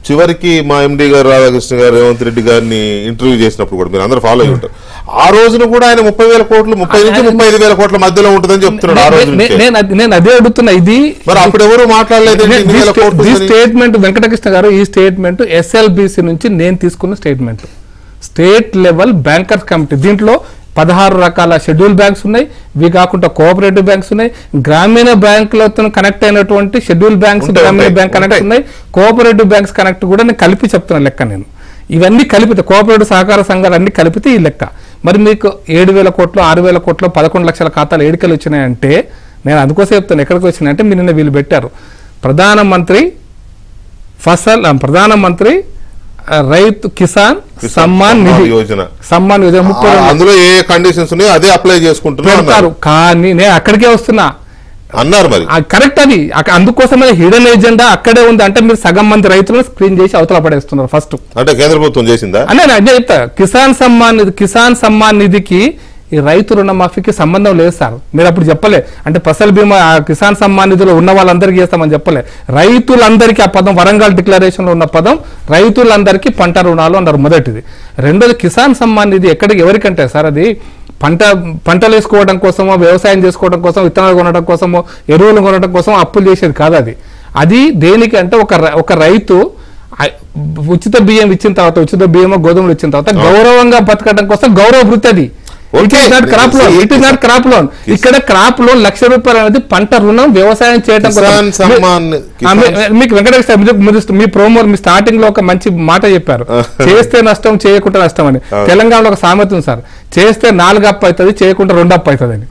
చివరికి మా ఎండి గారు రాధాకృష్ణ గారు రేవంత్ రెడ్డి గారిని ఇంటర్వ్యూ చేసినప్పుడు కూడా మీరు అందరూ ఫాలో అయ్యి ఉంటారు ఆ రోజున కూడా ఆయన ముప్పై వేల కోట్లు ముప్పై నుంచి ముప్పై ఐదు వేల కోట్ల మధ్యలో ఉంటుందని చెప్తున్నాడు ఆ రోజు నే- నుంచే. నేను అది- నేను అదే అడుగుతున్నా ఇది మరి అప్పుడు ఎవరు మాట్లాడలేదు ఇన్ని వేల కోట్లు ఈ అని. స్టేట్మెంట్ వెంకటకృష్ణ గారు ఈ స్టేట్మెంట్ ఎస్ఎల్బిసి నుంచి నేను తీసుకున్న statement state level bankers committee దీంట్లో పదహారు రకాల షెడ్యూల్ బ్యాంక్స్ ఉన్నాయి ఇవి కాకుండా కోఆపరేటివ్ బ్యాంక్స్ ఉన్నాయి గ్రామీణ బ్యాంకులతో కనెక్ట్ అయినటువంటి షెడ్యూల్ బ్యాంక్స్ ఉంటాయి, గ్రామీణ ఉంటాయి, బ్యాంక్ కనెక్ట్ ఉంటాయి. ఉన్నాయి కోఆపరేటివ్ బ్యాంక్స్ కనెక్ట్ కూడా నేను కలిపి చెప్తున్నా లెక్క నేను ఇవన్నీ కలిపితే కోఆపరేటివ్ సహకార సంఘాలు అన్ని కలిపితే ఈ లెక్క మరి మీకు ఏడు వేల కోట్లు ఆరు వేల కోట్లు పదకొండు లక్షల ఖాతాలు ఏడికలు వచ్చినాయంటే నేను అందుకోసం చెప్తాను ఎక్కడికి వచ్చినాయంటే మీరు నిన్న వీళ్ళు పెట్టారు ప్రధానమంత్రి ఫసల్ ఆ, ప్రధానమంత్రి ఆ, రైతు కిసాన్ కిసాన్ సమ్మాన్ సమ్మాన్ నిధి యోజన. సమ్మాన్ యోజన ముప్పై ఆ, రెండు అందులో ఏ కండిషన్స్ ఉన్నాయో అదే అప్లై చేసుకుంటున్నారు పెడతారు అన్నారు. కానీ నేను అక్కడికే వస్తున్నా అన్నారు మరి కరెక్ట్ అది అక్క- అందుకోసమే హిడెన్ ఏజెండా అక్కడే ఉంది అంటే మీరు సగం మంది రైతులను స్క్రీన్ చేసి అవతల పడేస్తున్నారు ఫస్ట్ అంటే కేంద్ర ప్రభుత్వం చేసిందా అనే అదే చెప్తా కిసాన్ సమ్మాన్ నిధి కిసాన్ సమ్మాన్ నిధికి ఈ రైతు రుణమాఫీకి సంబంధం లేదు సార్ మీరు అప్పుడు చెప్పలే అంటే ఫసల్ బీమా ఆ కిసాన్ సమ్మాన్ నిధిలో ఉన్న వాళ్ళందరికీ చేస్తామని చెప్పలే రైతులందరికీ ఆ పదం వరంగల్ డిక్లరేషన్ లో ఉన్న పదం రైతులందరికీ పంట రుణాలు అన్నారు మొదటిది రెండోది కిసాన్ సమ్మాన్ నిధి ఎక్కడికి ఎవరికంటే సార్ అది పంట పంటలు వేసుకోవడం కోసమో వ్యవసాయం చేసుకోవడం కోసం విత్తనాలు కొనడం కోసమో ఎరువులు కొనడం కోసం అప్పులు చేసేది కాదు అది అది దేనికి అంటే ఒక రై- ఒక రైతు ఆ- ఉచిత బియ్యం ఇచ్చిన తర్వాత ఉచిత బియ్యం గోధుమలు ఇచ్చిన తర్వాత గౌరవంగా బతకడం కోసం గౌరవ వృత్తి అది it Okay. Is not crop loan it is not crop loan ఇక్కడ క్రాప్ లోన్ లక్ష రూపాయలు అనేది పంట రుణం వ్యవసాయం చేయడం కోసం. కిసాన్ సమ్మాన్ ఆ, మీ- మీకు వెంకటేశ్వర సార్, మీరు- మీరు మీ ప్రోమో మీ స్టార్టింగ్ లో ఒక మంచి మాట చెప్పారు చేస్తే నష్టం చేయకుండా నష్టం అని తెలంగాణలో ఒక సామెత ఉంది సార్ చేస్తే నాలుగు అప్పు అవుతుంది చేయకుండా రెండు అప్పు అవుతుంది అని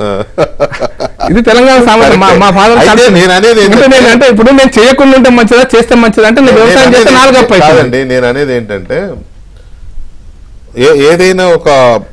ఇది తెలంగాణ సామెత మా మా ఫాదర్ అయితే నేను అనేది ఏంటంటే- నేను అంటే ఇప్పుడు నేను చేయకుండా ఉంటే మంచిదా చేస్తే మంచిదా అంటే నేను వ్యవసాయం నేను చేస్తే అనేది- నాలుగు అప్పు అవుతుంది కాదండి నేను అనేది ఏంటంటే ఏ- ఏదైనా ఒక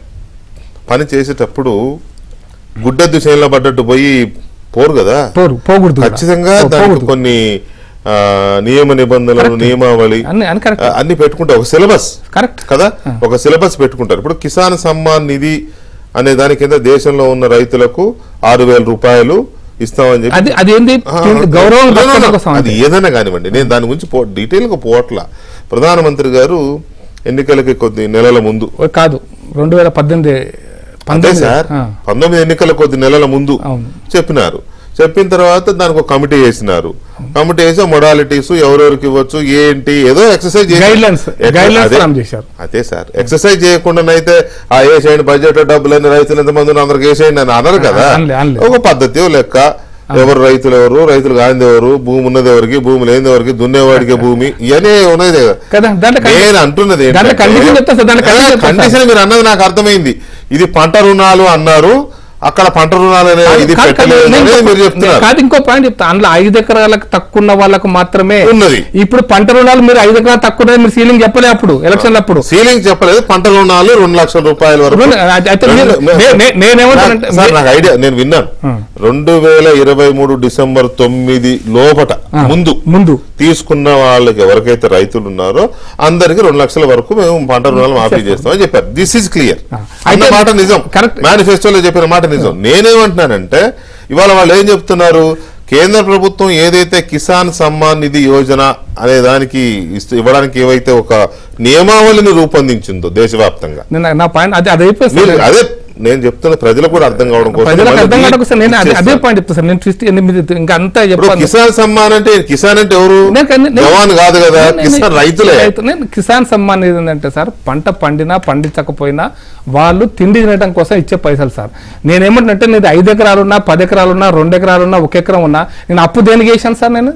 పని చేసేటప్పుడు గుడ్డెద్దు చేనులో పడ్డట్టు పోయి పోరు కదా పోరు పోకూడదు కూడా. ఖచ్చితంగా పో- దానికి పోకూడదు. కొన్ని ఆ, నియమ నిబంధనలు Correct. నియమావళి అన్ని అన్ని కరెక్ట్ ఆ, అన్ని పెట్టుకుంటే ఒక సిలబస్ కరెక్ట్ కదా ఒక సిలబస్ పెట్టుకుంటారు ఇప్పుడు కిసాన్ సమ్మాన్ నిధి అనే దాని కింద దేశంలో ఉన్న రైతులకు ఆరు వేల రూపాయలు ఇస్తామని చెప్పి అది అది ఏంది ఆ, గౌరవం no, no, no. బతకడం కోసం అది అంతే. ఏదైనా కానివ్వండి నేను దాని గురించి పో డీటెయిల్ గా పోవట్లా ప్రధానమంత్రి గారు ఎన్నికలకి కొద్ది నెలల ముందు ఓ కాదు రెండు వేల పద్దెనిమిది అంతే పంతొమ్మిది సార్ ఆ, పంతొమ్మిది ఎన్నికల కొద్ది నెలల ముందు అవును. చెప్పినారు చెప్పిన తర్వాత దానికి ఒక కమిటీ వేసినారు కమిటీ వేసి మొడాలిటీస్ ఎవరెవరికి ఇవ్వచ్చు ఏంటి ఏదో ఎక్సర్సైజ్ Guidelines, guidelines form చేశారు. అదే సార్ ఎక్సర్సైజ్ చేయకుండానైతే ఆ వేసేయండి బడ్జెట్ డబ్బులని రైతులు ఎంతమంది ఉన్నారు అందరికి వేసేయండి అని అనరు కదా అనలే, అనలే. ఒక పద్ధతి ఓ లెక్క ఎవరు రైతులు ఎవరు రైతులు కానిది ఎవరు భూమి ఉన్నది ఎవరికి భూమి లేనిది ఎవరికి దున్నేవాడికి భూమి ఇవన్నీ ఉన్నది కదా కదా దాంట్లో కన్- నేను అంటున్నది దాంట్లో condition చెప్తా సార్, దాంట్లో condition చెప్తా సార్. కండిషన్ మీరు అన్నది నాకు అర్థమైంది ఇది పంట రుణాలు అన్నారు అక్కడ పంట రుణాలు అనే ఇది కాదు, కాదు, పెట్టలేదు నేను అనేది మీరు ఇంకో- చెప్తున్నారు కాదు ఇంకో పాయింట్ చెప్తా అందులో ఐదు ఎకరాలకు తక్కువ ఉన్న వాళ్ళకు మాత్రమే ఉన్నది. ఇప్పుడు పంట రుణాలు మీరు ఐదు ఎకరాలు తక్కువ ఉన్నది మీరు సీలింగ్ చెప్పలే అప్పుడు ఎలక్షన్ అప్పుడు సీలింగ్ చెప్పలేదు పంట రుణాలు రెండు లక్షల రూపాయల వరకు రెండు- అది- అయితే మీరు- రెండు- నే- నే- నేనేమంటానంటే- నాకు- సార్ నాకు ఐడియా నేను విన్నాను రెండు వేల ఇరవై మూడు డిసెంబర్ తొమ్మిది లోపట ఆ, ముందు ముందు తీసుకున్న వాళ్ళకి ఎవరికైతే రైతులు ఉన్నారో అందరికి రెండు లక్షల వరకు మేము పంట రుణాలు మాఫీ చేస్తామని చెప్పారు దిస్ ఇస్ క్లియర్ ఆ. అన్న అయితే మాట నిజం correct. మేనిఫెస్టోలో చెప్పిన మాట నిజం నేనేమంటున్నానంటే ఇవాళ వాళ్ళు ఏం చెప్తున్నారు కేంద్ర ప్రభుత్వం ఏదైతే కిసాన్ సమ్మాన్ నిధి యోజన అనే దానికి ఇస్తూ- ఇవ్వడానికి ఏవైతే ఒక నియమావళిని రూపొందించిందో దేశవ్యాప్తంగా నేను నా పాయింట్ అది అది అయిపోయింది మీరు సార్. అదే నేను చెప్తున్న ప్రజలకు కూడా అర్థం కావడం కోసం ప్రజలకు మళ్ళీ అర్థం కావడం కోసం నేను అదే- అదే ఇచ్చేస్తాను. పాయింట్ చెప్తా సార్ నేను ట్విస్ట్ ఎనిమిది ఇంకా అంతా ఇప్పుడు చెప్పాను కిసాన్ సమ్మాన్ అంటే కిసాన్ అంటే ఎవరు నేను- నేను- జవాన్ కాదు కదా నేను- నేను- కిసాన్ రైతులే రైతు- నేను కిసాన్ సమ్మాన్ ఏంటంటే సార్ పంట పండినా పండించకపోయినా వాళ్ళు తిండి తినడం కోసం ఇచ్చే పైసలు సార్ నేనేమంటే నేను ఐదు ఎకరాలున్నా పది ఎకరాలున్నా రెండు ఎకరాలున్నా ఒక ఎకరం ఉన్నా నేను అప్పు దేనికి వేసాను సార్ నేను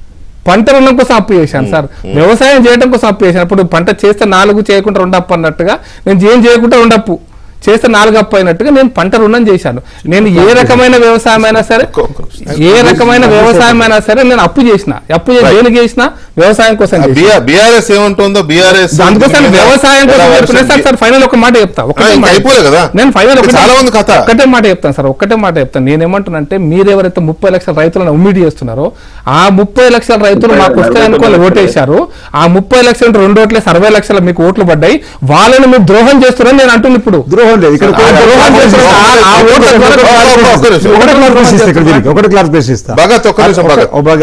పంట రుణం కోసం అప్పు చేశాను సార్ వ్యవసాయం చేయడం కోసం అప్పు చేశాను ఇప్పుడు పంట చేస్తే నాలుగు చేయకుండా రెండు అప్పు అన్నట్టుగా నేను ఏం చేయకుండా రెండు అప్పు చేస్తే నాలుగు అప్పు అయినట్టుగా నేను పంట రుణం చేశాను నేను ఏ రకమైన వ్యవసాయం అయినా సరే ఏ రకమైన వ్యవసాయం అయినా సరే నేను అప్పు చేసిన అప్పు చేసి Right. దేనికి చేసిన వ్యవసాయం కోసం చేసిన. బిఆర్ఎస్ ఏమంటుందో బిఆర్ఎస్ అందుకోసం వ్యవసాయం కోసం చెప్పిన సార్ సార్ ఫైనల్ ఒక మాట చెప్తా ఒకటే ఇంకా మాట. అయిపోలే కదా నేను ఫైనల్ ఇంకా చాలా ఉంది కథ. ఒకటే మాట చెప్తాను సార్ ఒక్కటే మాట చెప్తాను నేనేమంటున్నానంటే మీరు ఎవరైతే ముప్పై లక్షల రైతులను ఉమ్మిడి చేస్తున్నారో ఆ ముప్పై లక్షల రైతులు మాకు వస్తాయనుకోని ఓటేశారు ఆ ముప్పై లక్షల రెండు ఓట్లే అరవై లక్షల మీకు ఓట్లు పడ్డాయి వాళ్ళని మీరు ద్రోహం చేస్తున్నారని నేను అంటున్నాను ఇప్పుడు ద్రోహం లేదు ఇక్కడ ఆ ద్రోహం చేస్తున్నారు. ఆ- ఆ ఓట్ల ద్వారా ఒక్క నిమిషం. ఒకటి క్లారిఫికేషన్ ఇస్తా ఇక్కడ దీనికి ఒకటి క్లారిఫికేషన్ ఇస్తా భగత్ ఒక్క నిమిషం భగత్ ఓ బాగా-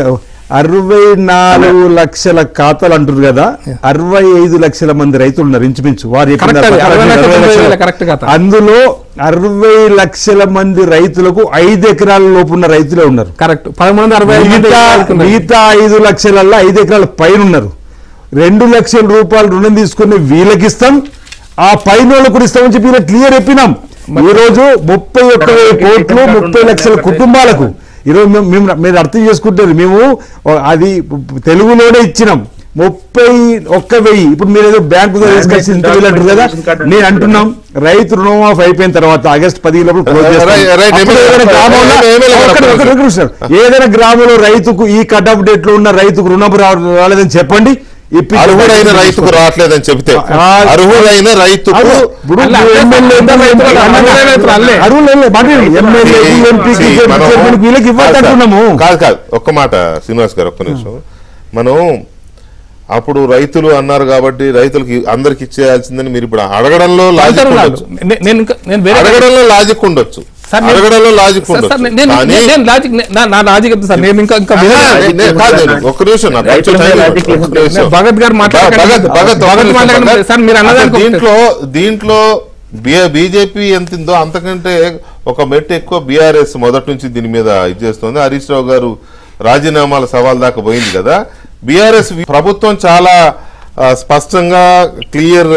అరవై నాలుగు లక్షల ఖాతాలు అంటారు కదా అరవై ఐదు లక్షల మంది రైతులు ఉన్నారు ఇంచుమించు వారి యొక్క Correct అది. ప్రకారం అరవై లక్షల అరవై తొంభై లక్షల- వేల correct ఖాతా. అందులో అరవై లక్షల మంది రైతులకు ఐదు ఎకరాల లోపు ఉన్న రైతులే ఉన్నారు కరెక్ట్ పదమూడు వందల అరవై ఐదు మంది మిగతా రైతులు. మిగతా ఐదు లక్షలల్లో ఐదు ఎకరాల పైన ఉన్నారు రెండు లక్షల రూపాయలు రుణం తీసుకుని వీళ్ళకి ఇస్తాం ఆ పైన వాళ్ళకు కూడా ఇస్తామని చెప్పి ఇలా క్లియర్ చెప్పినాం ఈ రోజు ముప్పై ఒక్క వెయ్యి కోట్లు ముప్పై లక్షల కుటుంబాలకు ఈరోజు మేము మేము మీరు అర్థం చేసుకుంటారు మేము అది తెలుగులోనే ఇచ్చినాం ముప్పై ఒక్క వెయ్యి ఇప్పుడు మీరు ఏదో బ్యాంకు తీసుకొచ్చి ఇంత వేలు అంటారు కదా నేను అంటున్నాం రైతు రుణమాఫీ అయిపోయిన తర్వాత ఆగస్ట్ పది లోపల క్లోజ్ చేస్తాం. రైట్, రైట్, అప్పుడు ఎమ్మెల్యే ఏదైనా గారు, గ్రామంలో ఎమ్మెల్యే గారు ఒక్కటి- ఒక్కటి- ఒక్కటి నిమిషం. ఏదైనా గ్రామంలో రైతుకు ఈ కట్ ఆఫ్ డేట్ లో ఉన్న రైతుకు రుణం రా- రాలేదని చెప్పండి ఇప్పించి- అర్హుడైన రైతుకు రావట్లేదని చెబితే ఆ, అర్హుడైన రైతుకు అదే, ఇప్పుడు అల్ల, నువ్వు అల్లే ఎమ్మెల్యే అందరూ ఎంపీ రైతులు, అందరూ రైతులు, అల్లే. అరువులు వెళ్ళే, మాట విను. ఎమ్మెల్యే See, ఎంపీ see, మనం- వీళ్ళకి ఇవ్వద్దు కాదు, అంటున్నాము కాదు కాదు ఒక్క మాట శ్రీనివాస్ గారు ఒక్క నిమిషం మనం అప్పుడు రైతులు అన్నారు కాబట్టి రైతులకి అందరికి ఇచ్చేయాల్సిందని మీరు ఇప్పుడు అడగడంలో లాజిక్ అంటారు ఉండొచ్చు నే- నేను ఇంకా- నేను వేరే అడగడంలో లాజిక్ ఉండొచ్చు సార్, నేను- అడగడంలో లాజిక్ సార్, సార్, ఉండొచ్చు నేను- కానీ నేను- నేను లాజిక్ నే- నా- నా లాజిక్ చెప్తా సార్ నేను ఇంకా ఇంకా ఆహా, వేరే- నే- నే- కాదు నేను ఒక్క నిమిషం నాకు రైతుల కొంచెం మీద టైం లాజిక్ ఇవ్వండి. ఒక్క నిమిషం. భగత్ గారు మాట్లాడకండి. భగత్ భగత్ ఒక్క భగత్ నిమిషం, మాట్లాడకండి. భగత్. సార్, మీరు అన్నదానికి అసలు ఒకటే. దీంట్లో దీంట్లో బీజేపీ ఎంత ఉందో అంతకంటే ఒక మెట్టు ఎక్కువ బీఆర్ఎస్ మొదటి నుంచి దీని మీద ఇది చేస్తుంది హరీష్ రావు గారు రాజీనామాల సవాల్ దాకా పోయింది కదా బీఆర్ఎస్ ప్రభుత్వం చాలా ఆ, స్పష్టంగా క్లియర్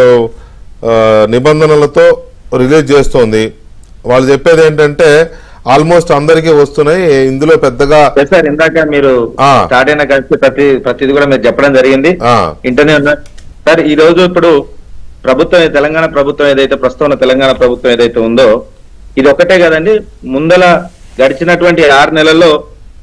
నిబంధనలతో రిలీజ్ చేస్తోంది వాళ్ళు చెప్పేది ఏంటంటే ఆల్మోస్ట్ అందరికీ వస్తున్నాయి ఇందులో పెద్దగా ఎస్ సార్ ఇందాక మీరు ఆ. స్టార్ట్ అయిన కలిసి ప్రతి ప్రతిది కూడా మీరు చెప్పడం జరిగింది ఆ. ఇంటర్నే ఉన్నా సార్ ఈ రోజు ఇప్పుడు ప్రభుత్వం తెలంగాణ ప్రభుత్వం ఏదైతే ప్రస్తుతం ఉన్న తెలంగాణ ప్రభుత్వం ఏదైతే ఉందో ఇది ఒక్కటే కదండి ముందల గడిచినటువంటి ఆరు నెలల్లో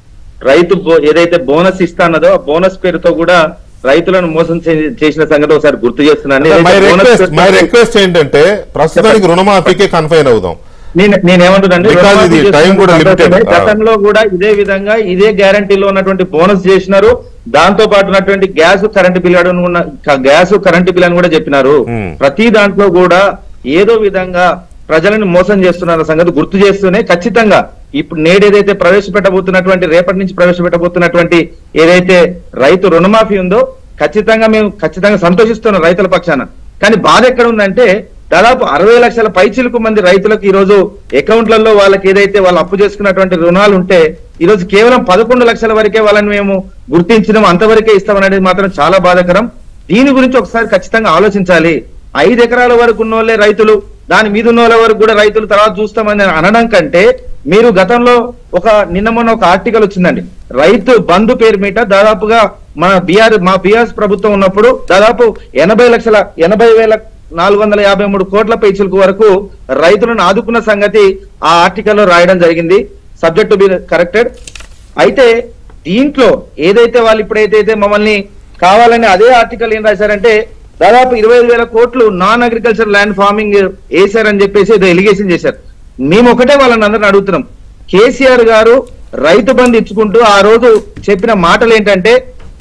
రైతు బో- ఏదైతే బోనస్ ఇస్తానదో ఆ బోనస్ పేరుతో కూడా రైతులను మోసం చే- చేసిన సంగతి ఒకసారి గుర్తు చేస్తున్నాను మై ఏదైతే బోనస్ రిక్వెస్ట్ మై పేరుతో- రిక్వెస్ట్ ఏంటంటే ప్రస్తుతానికి రుణమాఫీకే కన్ఫైన్ అవుదాం నేను నేనేమంటున్నాను Because ఇది time కూడా limited. ఆ. గతంలో కూడా ఇదే విధంగా ఇదే గ్యారంటీలో ఉన్నటువంటి బోనస్ చేసినారు దాంతో పాటు ఉన్నటువంటి గ్యాస్ కరెంట్ బిల్ ఉన్న గ్యాస్ కరెంట్ బిల్ అని కూడా చెప్పినారు Hmm. ప్రతి దాంట్లో కూడా ఏదో విధంగా ప్రజలను మోసం చేస్తున్న సంగతి గుర్తు చేస్తూనే ఖచ్చితంగా ఇప్పుడు నేడు ఏదైతే ప్రవేశపెట్టబోతున్నటువంటి రేపటి నుంచి ప్రవేశపెట్టబోతున్నటువంటి ఏదైతే రైతు రుణమాఫీ ఉందో ఖచ్చితంగా మేము ఖచ్చితంగా సంతోషిస్తున్నాం రైతుల పక్షాన కానీ బాధ ఎక్కడ ఉందంటే దాదాపు అరవై లక్షల పైచిలకు మంది రైతులకు ఈ రోజు అకౌంట్లలో వాళ్ళకి ఏదైతే వాళ్ళు అప్పు చేసుకున్నటువంటి రుణాలు ఉంటే ఈ రోజు కేవలం పదకొండు లక్షల వరకే వాళ్ళని మేము గుర్తించినాం అంతవరకే ఇస్తామనేది మాత్రం చాలా బాధాకరం దీని గురించి ఒకసారి ఖచ్చితంగా ఆలోచించాలి ఐదు ఎకరాల వరకు ఉన్న వాళ్ళే రైతులు దాని మీద ఉన్న వాళ్ళ వరకు కూడా రైతులు తర్వాత చూస్తామని అనడం కంటే మీరు గతంలో ఒక నిన్న మొన్న ఒక ఆర్టికల్ వచ్చిందండి రైతు బంధు పేరు మీద దాదాపుగా మన బీఆర్ మా బీఆర్ఎస్ ప్రభుత్వం ఉన్నప్పుడు దాదాపు ఎనభై లక్షల ఎనభై వేల నాలుగు వందల యాభై మూడు కోట్ల పైచులకు వరకు రైతులను ఆదుకున్న సంగతి ఆ ఆర్టికల్లో రాయడం జరిగింది సబ్జెక్ట్ టు బి కరెక్టెడ్ అయితే దీంట్లో ఏదైతే వాళ్ళు ఇప్పుడు ఏదైతే మమ్మల్ని కావాలని అదే ఆర్టికల్ ఏం రాశారంటే దాదాపు ఇరవై ఐదు వేల కోట్లు నాన్ అగ్రికల్చర్ ల్యాండ్ ఫార్మింగ్ వేశారని చెప్పేసి ఏదో ఎలిగేషన్ చేశారు మేము ఒకటే వాళ్ళని అందరిని అడుగుతున్నాం కేసీఆర్ గారు రైతు బంధు ఇచ్చుకుంటూ ఆ రోజు చెప్పిన మాటలు ఏంటంటే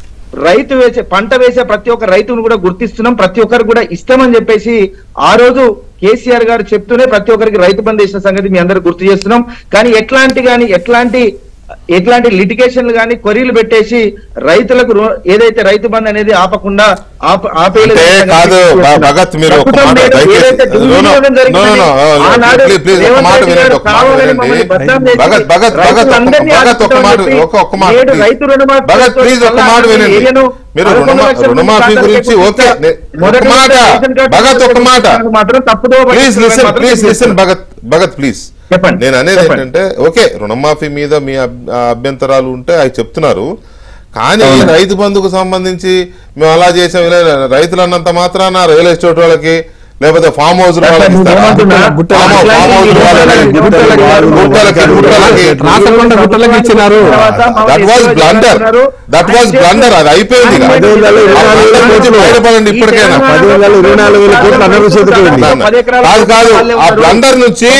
రైతు వేసే పంట వేసే ప్రతి ఒక్క రైతును కూడా గుర్తిస్తున్నాం ప్రతి ఒక్కరు కూడా ఇస్తామని చెప్పేసి ఆ రోజు కేసీఆర్ గారు చెప్తూనే ప్రతి ఒక్కరికి రైతు బంధు ఇచ్చిన సంగతి మీ అందరు గుర్తు చేస్తున్నాం కానీ ఎట్లాంటి కానీ ఎట్లాంటి ఎట్లాంటి లిటిగేషన్లు కానీ కొరీలు పెట్టేసి రైతులకు రు- ఏదైతే రైతు బంధు అనేది ఆపకుండా ఆప- ఆపేయలేదు అంటే సంగతి కాదు గుర్తు భ- చేస్తున్నాం. భగత్ మీరు ఒక ప్రస్తుతం మాట నేడు దయచేసి ఏదైతే No, no, దుర్వినియోగం no, జరిగిందని no, no, no, ఆనాడు please, please, ఒక రేవంత్ మాట రెడ్డి వినండి, గారు ఒక మాట కావాలని వినండి. మమ్మల్ని బదనాం చేసి భగత్ భగత్ భగత్ ఒక- రైతులందరినీ భగత్ ఒక మాట ఆదుకుంటామని ఒక ఒక్క మాట నేడు please. రైతు రుణమాఫీ భగత్ ప్లీజ్ ఒక మాట వినండి ఏరియను మీరు పదకొండు రుణమా- లక్షల మంది రుణమాఫీ ఖాతాలకు గురించి ఓకే ఎక్కిస్తే నే- ఒక మొదటి మాట రేషన్ కార్డు భగత్ ఒక మాట మాత్రం తప్పుదో ప్లీజ్ లిసన్ మాత్రం ప్లీజ్ లిసన్ చేస్తున్నారు. భగత్ భగత్ ప్లీజ్ చెప్పండి. నేను అనేది చెప్పండి. ఏంటంటే ఓకే రుణమాఫీ మీద మీ అబ్- ఆ అభ్యంతరాలు ఉంటే అవి చెప్తున్నారు కానీ అవును. రైతు బంధుకు సంబంధించి మేము అలా చేసాం ఇలా రైతులు అన్నంత మాత్రాన రియల్ ఎస్టేట్ వాళ్ళకి లేకపోతే ఫామ్ హౌస్ సార్, వాళ్ళకి నువ్వు ఇస్తారా? ఏమంటున్నా? గుట్టల- ఫామ్ హౌస్- ఫామ్ హౌస్ వాళ్ళకి, గుట్టలకి, గుట్టలకి, గుట్టలకి. రాసకొండ గుట్టలకు ఇచ్చినారు that was blunder that was blunder అది అయిపోయింది ఇక. పది వేల ఇరవై ఆ నాలుగు blunder నుంచి కోట్లు. బయటపడండి ఇప్పటికైనా పది వేల ఇరవై నాలుగు వేల కోట్లు అన్నారు చేతికి వెళ్ళింది. కాదు కాదు ఆ బ్లండర్ నుంచి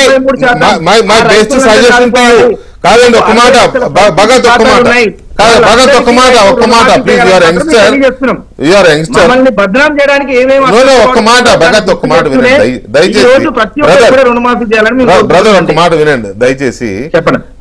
my my best suggestion to you కాదండి ఒక మాట భ- భగత్ ఒక్క మాట కాదు భగత్ ఒక్క మాట ఒక్క మాట please your youngster your youngster మమ్మల్ని బద్నాం చేయడానికి ఏమేమి No, no, ఒక్క మాట, భగత్, ఒక్క మాట వినండి. దయ- దయచేసి. ఈ రోజు ప్రతి ఒక్కరు Brother, కూడా రుణమాఫీ చేయాలని మేము బ్రదర్ ఒక్క కోరుకుంటున్నాం. మాట వినండి దయచేసి చెప్పండి.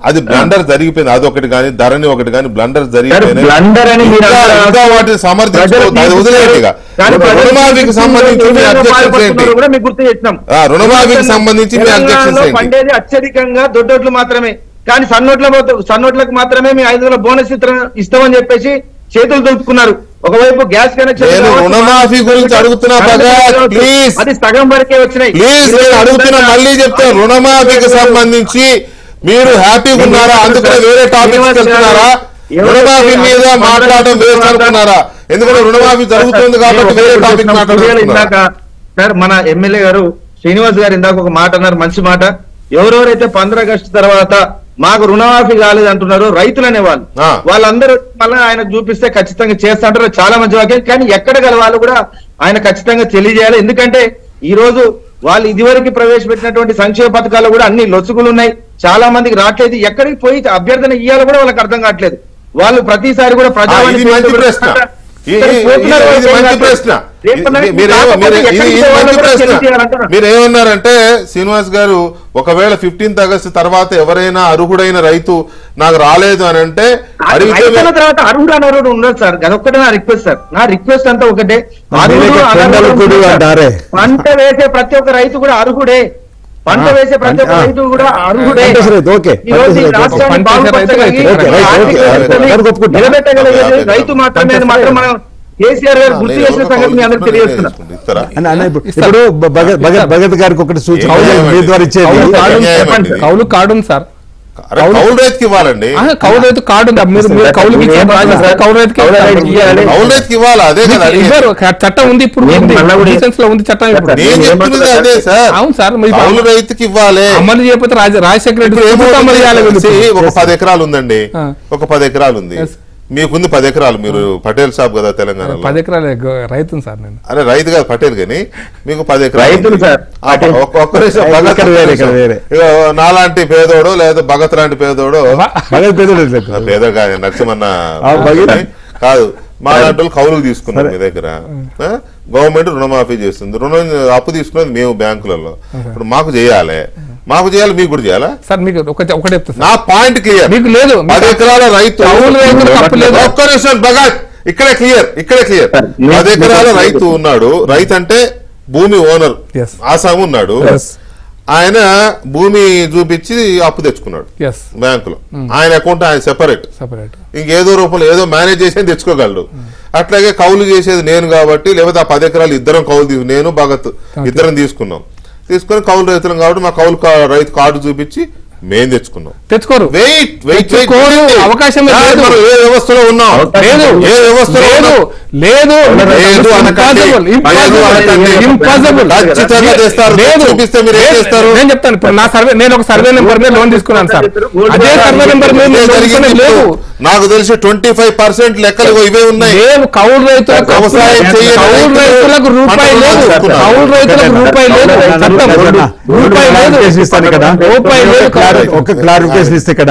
అది బ్లండర్ జరిగిపోయింది అదొకటి కానీ ధరణి ఒకటి కానీ బ్లండర్ జరిగిపోయినాయి బ్లండర్ అని మీరు ఇంకా- అంటారా? ఇంకా వాటిని సమర్థించుకోవద్దు అది ప్రజలు వదిలేయండి ఇక కానీ ప్రజలు రుణమాఫీకి సంబంధించి మీ తెలంగాణలో అబ్జెక్షన్స్ ఏంటి పాల్పడుతున్నారు కూడా మీకు గుర్తు చేసినాం ఆ, రుణమాఫీకి సంబంధించి మీ తెలంగాణలో అబ్జెక్షన్స్ ఏంటి పండేది అత్యధికంగా దొడ్డోట్లు మాత్రమే కానీ సన్నోట్ల పోతే- సన్నోట్లకు మాత్రమే మీ ఐదు వందల బోనస్ ఇత్ర- ఇస్తామని చెప్పేసి చేతులు దులుపుకున్నారు ఒకవైపు గ్యాస్ కనెక్షన్ నేను కావచ్చు, రుణమాఫీ గురించి అడుగుతున్నా కరెంట్ భగత్, కావచ్చు. ప్లీజ్. అది సగం వరకే వచ్చినాయి ప్లీజ్ నేను అడుగుతున్నా మళ్ళీ చెప్తాను రుణమాఫీకి సంబంధించి మీరు హ్యాపీగా ఉన్నారా అందుకనే వేరే టాపిక్ వెళ్తున్నారా రుణమాఫీ మీద మాట్లాడడం వేస్ట్ అనుకున్నారా ఎందుకంటే రుణమాఫీ జరుగుతుంది కాబట్టి వేరే టాపిక్ ఇందాక మాట్లాడుతున్నారా సార్ మన ఎమ్మెల్యే గారు శ్రీనివాస్ గారు ఇందాక ఒక మాట అన్నారు మంచి మాట ఎవరెవరైతే పంద్ర ఆగస్టు తర్వాత మాకు రుణమాఫీ కాలేదు అంటున్నారు రైతులు అనేవాళ్ళు ఆ. వాళ్ళందరూ మళ్ళీ ఆయన చూపిస్తే ఖచ్చితంగా చేస్తా అంటారు చాలా మంచి వాక్యం కానీ ఎక్కడ గల వాళ్ళు కూడా ఆయన ఖచ్చితంగా తెలియజేయాలి ఎందుకంటే ఈ రోజు వాళ్ళు ఇదివరకు ప్రవేశపెట్టినటువంటి సంక్షేమ పథకాలు కూడా అన్ని లొసుగులు ఉన్నాయి చాలా మందికి రావట్లేదు ఎక్కడికి పోయి అభ్యర్థన ఇయ్యాలో కూడా వాళ్ళకి అర్థం కావట్లేదు వాళ్ళు ప్రతిసారి కూడా ప్రజావాణి ఇది మంచి ప్రశ్న. ఈ- ఈ- పోతున్నారు ఇది- ఇది మంచి ప్రశ్న రేపు ఇది- మనకి మీరేమో- కాకపోతే మీరు- ఇది- ఎక్కడికి ఇది పోవాలో మంచి కూడా ప్రశ్న తెలియజేయాలంటున్నా. మీరు ఏమన్నారంటే శ్రీనివాస్ గారు ఒకవేళ ఫిఫ్టీన్త్ ఆగస్టు తర్వాత ఎవరైనా అర్హుడైన రైతు నాకు రాలేదు అని అంటే అడిగితే రైతుల తర్వాత అర్హుడు అనర్హుడు ఉండదు సార్ అదొక్కటే నా రిక్వెస్ట్ సార్ నా రిక్వెస్ట్ అంతా ఒకటే అర్హుడు, మీరే అనర్హుడు కొండలకుడు ఉండదు సార్. అంటారే. పంట వేసే ప్రతి ఒక్క రైతు కూడా అర్హుడే పంట ఆ, వేసే ప్రతి ఒక్క పంట- రైతు కూడా అర్హుడే పంట రైతు, ఓకే. ఈ రోజు ఈ పంట రైతు, రాష్ట్రాన్ని పంట వేసే రైతు బాగుపరచగలిగి రైతు, ఓకే, రైట్, ఆర్థిక ఓకే, వ్యవస్థని రైతు, ఒప్పుకుంటా. నిలబెట్టగలిగేది ఓకే, రైతు మాత్రమే అని పంట మాత్రం రైతు. మనం కేసీఆర్ గారు గుర్తు చేసిన సంగతి మీ అందరికి తెలియజేస్తున్నా ఇస్తారా అన్న అన్న ఇప్పుడు ఇస్తారు. ఇప్పుడు భ- భగత్ భగత్ భగత్ గారికి ఒకటి సూచన ఏం మీ ద్వారా ఇచ్చేది కౌలు కార్డు ఉంది న్యాయం చెప్పండి. అండి. కౌలు కార్డు ఉంది సార్ అరే, కౌలు రైతుకి ఇవ్వాలండి ఆహా, కౌలు రైతు కార్డు ఉంది మీరు మీరు కౌలుకి ఇచ్చారు రాజేష్ కౌలు రైతుకి కౌలు రైతుకి ఇవ్వాలి. కౌలు రైతుకి ఇవ్వాలి అదే కదా అడిగేది. ఇవ్వరు చట్టం ఉంది ఇప్పుడు నేను ఉంది మళ్ళా కూడా- License లో ఉంది చట్టం ఇప్పుడు నేను చెప్తున్నది అదే సార్ అవును సార్ మరి ఇప్పుడు కౌలు రైతుకి ఇవ్వాలి అమలు చేయకపోతే రాజ రాజశేఖర రెడ్డి ఇప్పుడు ప్రభుత్వం అమలు చేయాలి వీళ్ళు ఏమవుతుంది? ఇప్పుడు. ఒక పది ఎకరాలు ఉందండి ఆ. ఒక పది ఎకరాలు ఉంది Yes. మీకుంది పది ఎకరాలు మీరు పటేల్ సాబ్ కదా తెలంగాణలో పది ఎకరాలు రైతు సార్ నేను అరే రైతు కాదు పటేల్ గాని మీకు పది ఎకరాలు రైతులు ఉంది. సార్. ఆ, ఒక్క- ఒక్క నిమిషం, ఇక్కడ భగత్ ఒక్క వేరే, నిమిషం. ఇక్కడ వేరే. ఇగో నాలాంటి పేదోడు లేదా భగత్ లాంటి పేదోడు భగత్ పెద్దలు ఆ, పేదోడు కాదు నరసింహన్న ఆ, భగత్. కాదు మా లాంటి వాళ్ళు కౌలుకు తీసుకున్నారు మీ దగ్గర ఆ? గవర్నమెంట్ రుణమాఫీ చేస్తుంది రుణం అప్పు తీసుకున్నది మేము బ్యాంకులలో ఇప్పుడు మాకు చేయాలి మాకు చేయాలి మీకు కూడా చేయాలా సార్ మీకు ఒక ఒకటి చెప్తా సార్ నా పాయింట్ క్లియర్ మీకు లేదు పది ఎకరాల రైతు కౌలు రైతులకు అప్పు లేదు. ఒక్క నిమిషం భగత్ ఇక్కడే క్లియర్ ఇక్కడే క్లియర్ నేను- పది ఎకరాల రైతు ఉన్నాడు రైతు అంటే భూమి ఓనర్ Yes. ఆసాము ఉన్నాడు Yes. ఆయన భూమి చూపించి అప్పు తెచ్చుకున్నాడు ఎస్ బ్యాంకులో ఆయన అకౌంట్ ఆయన సెపరేట్ సపరేట్ ఇంకేదో రూపంలో ఏదో మేనేజ్ చేసి తెచ్చుకోగలడు అట్లాగే కౌలు చేసేది నేను కాబట్టి లేకపోతే ఆ పది ఎకరాలు ఇద్దరం కౌలు తీసుకు నేను భగత్ ఇద్దరం తీసుకున్నాం తీసుకొని కౌలు రైతులం కాబట్టి మా కౌలు కా- రైతు కార్డు చూపించి మేం తెచ్చుకున్నాం తెచ్చుకోరు వెయిట్ వెయిట్ తెచ్చుకోరు. అవకాశమే లేదు. మనం ఏ వ్యవస్థలో ఉన్నాం లేదు ఏ వ్యవస్థలో లేదు ఉన్నాం? లేదు లేదు అనకండి. లేదు అనకండి. ఇంపాసిబుల్ ఖచ్చితంగా తెస్తారు లేదు చూపిస్తే మీరు ఏం చేస్తారు నేను చెప్తాను ఇప్పుడు నా సర్వే నేను ఒక సర్వే నెంబర్ మీద లోన్ తీసుకున్నాను సార్ అదే సర్వే నెంబర్ మీద ఇదే నేను జరిగింది తీసుకునేది లేదు ఇప్పుడు. నాకు తెలిసి ట్వంటీ ఫైవ్ పర్సెంట్ లెక్కలు ఇగో ఇవే ఉన్నాయి లేవు కౌలు రైతులకు వ్యవసాయం చేయని కౌలు రైతులు రైతులకు రూపాయి పంట లేదు పండించుకున్నారు. కౌలు రైతులకు రూపాయి లేదు చట్టం రూపాయి లేదు క్లారిఫికేషన్ ఇస్తాను ఇక్కడ రూపాయి లేదు క్లారి- ఒక క్లారిఫికేషన్ ఇస్తే ఇక్కడ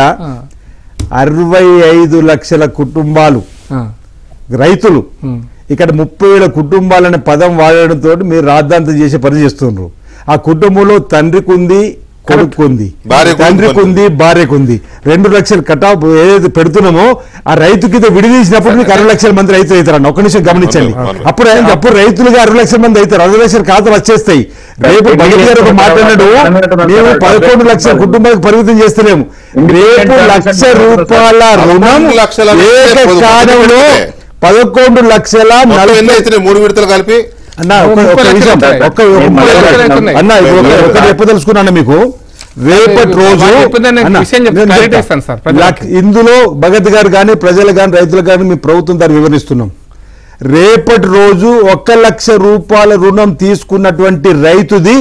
అరవై ఐదు లక్షల కుటుంబాలు ఆ, రైతులు ఉమ్. ఇక్కడ ముప్పై వేల కుటుంబాలనే పదం వాడడంతో మీరు రాద్ధాంతం చేసే పని చేస్తున్నారు ఆ కుటుంబంలో తండ్రికి ఉంది కొడుకు ఉంది భార్యకు ఉంది, తండ్రికి కొడుకు ఉంది భార్యకు ఉంది రెండు లక్షలు కటాప్ ఏదైతే పెడుతున్నామో ఆ రైతుకి ఇది విడిదీసినప్పుడు మీకు అరవై లక్షల మంది రైతులు అవుతారు ఒక్క నిమిషం గమనించండి అవును, అవును. అప్పుడు ఆయన- అప్పుడు రైతులుగా అరవై లక్షల మంది అవుతారు అరవై లక్షల ఖాతాలు వచ్చేస్తాయి రేపు భగత్ గారు ఒక మాట్లాడినాడు మేము పదకొండు లక్షల కుటుంబాలకు పరిమితం చేస్తలేము రేపు లక్ష రూపాయల రుణం పదకొండు లక్షల ఏకకాలంలో పదకొండు లక్షల మొత్తం ఎన్ని నలభై అవుతున్నాయి మూడు విడతలు కలిపి అన్న ఒక్క- ముప్పై ఒక్క లక్షలు నిమిషం అవుతాయి. ఒక్క ఒక్క- ముప్పై లక్షలు అవుతున్నాయి. అన్న ఇప్పుడు ఒక- ఒకటి చెప్పదలుచుకున్నాను మీకు రేపటి రోజు వాళ్ళు చెప్పిందే నేను అన్న, విషయం చెప్తా, నేను clarity చెప్తా. ఇస్తాను సార్ ప్రజలకి. లక్- ఇందులో భగత్ గారు కానీ ప్రజలు కానీ రైతులు కానీ మీ ప్రభుత్వం దాన్ని వివరిస్తున్నాం రేపటి రోజు ఒక్క లక్ష రూపాయల రుణం తీసుకున్నటువంటి రైతుది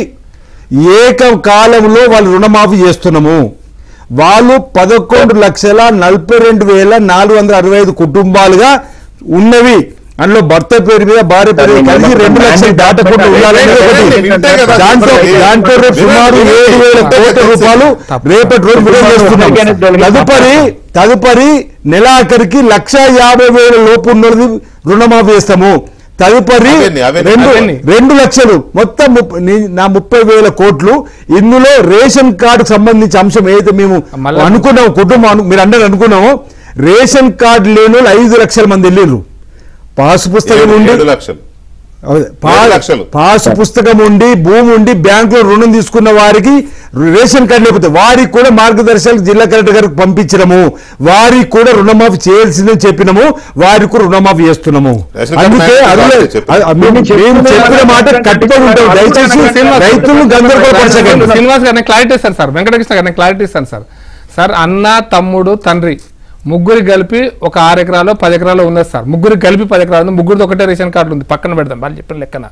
ఏకకాలంలో వాళ్ళు రుణమాఫీ చేస్తున్నాము వాళ్ళు పదకొండు లక్షల నలభై రెండు వేల నాలుగు వందల అరవై ఐదు కుటుంబాలుగా ఉన్నవి అందులో భర్త పేరు మీద భార్య పేరు మీద కలిసి రెండు లక్షలు దాటకుండా ఉండాలనేది ఒకటి వింటే కదా దాంట్లో చెప్పండి. దాంట్లో రేపు సుమారు ఏడు వేల కోట్ల రూపాయలు రేపటి రోజు విడుదల చేస్తున్నాం తదుపరి తదుపరి నెలాఖరికి లక్ష యాభై వేల లోపు ఉన్నది రుణమాఫీ చేస్తాము తదుపరి అవన్నీ, అవన్నీ, రెండు అవన్నీ. రెండు లక్షలు మొత్తం ముప్ప- నీ- నా ముప్పై వేల కోట్లు ఇందులో రేషన్ కార్డు సంబంధించి అంశం ఏదైతే మేము మళ్ళా- అనుకున్నాము కుటుంబం అను- మీరు అందరూ అనుకున్నాము రేషన్ కార్డు లేని వాళ్ళు ఐదు లక్షల మంది వెళ్ళిర్రు పాసు పుస్తకం ఏడు- ఉండి ఏడు లక్షలు అవును. పా- ఏడు లక్షలు. పాసు పుస్తకం ఉండి భూమి ఉండి బ్యాంకులో రుణం తీసుకున్న వారికి రేషన్ కార్డు లేకపోతే వారికి కూడా మార్గదర్శకాలు జిల్లా కలెక్టర్ గారికి పంపించడము వారికి కూడా రుణమాఫీ చేయాల్సిందని చెప్పినాము వారికి కూడా రుణమాఫీ చేస్తున్నాము రేషన్ కార్డు అందుకే మ్యాటర్ అదే కాదు చెప్పు. అది- మేము మేము చెప్పిన మాట కట్టుబడి ఉంటాం దయచేసి రైతులను గందరగోళపరచకండి శ్రీనివాస్ గారిని క్లారిటీ ఇస్తాను సార్ వెంకటకృష్ణ గారిని క్లారిటీ ఇస్తాను సార్ సార్ అన్న తమ్ముడు తండ్రి ముగ్గురు కలిపి ఒక ఆరు ఎకరాలు పది ఎకరాలు ఉన్నది సార్ ముగ్గురు కలిపి పది ఎకరాలు ఉంది ముగ్గురిది ఒకటే రేషన్ కార్డు ఉంది పక్కన పెడదాం వాళ్ళు చెప్పిన లెక్కన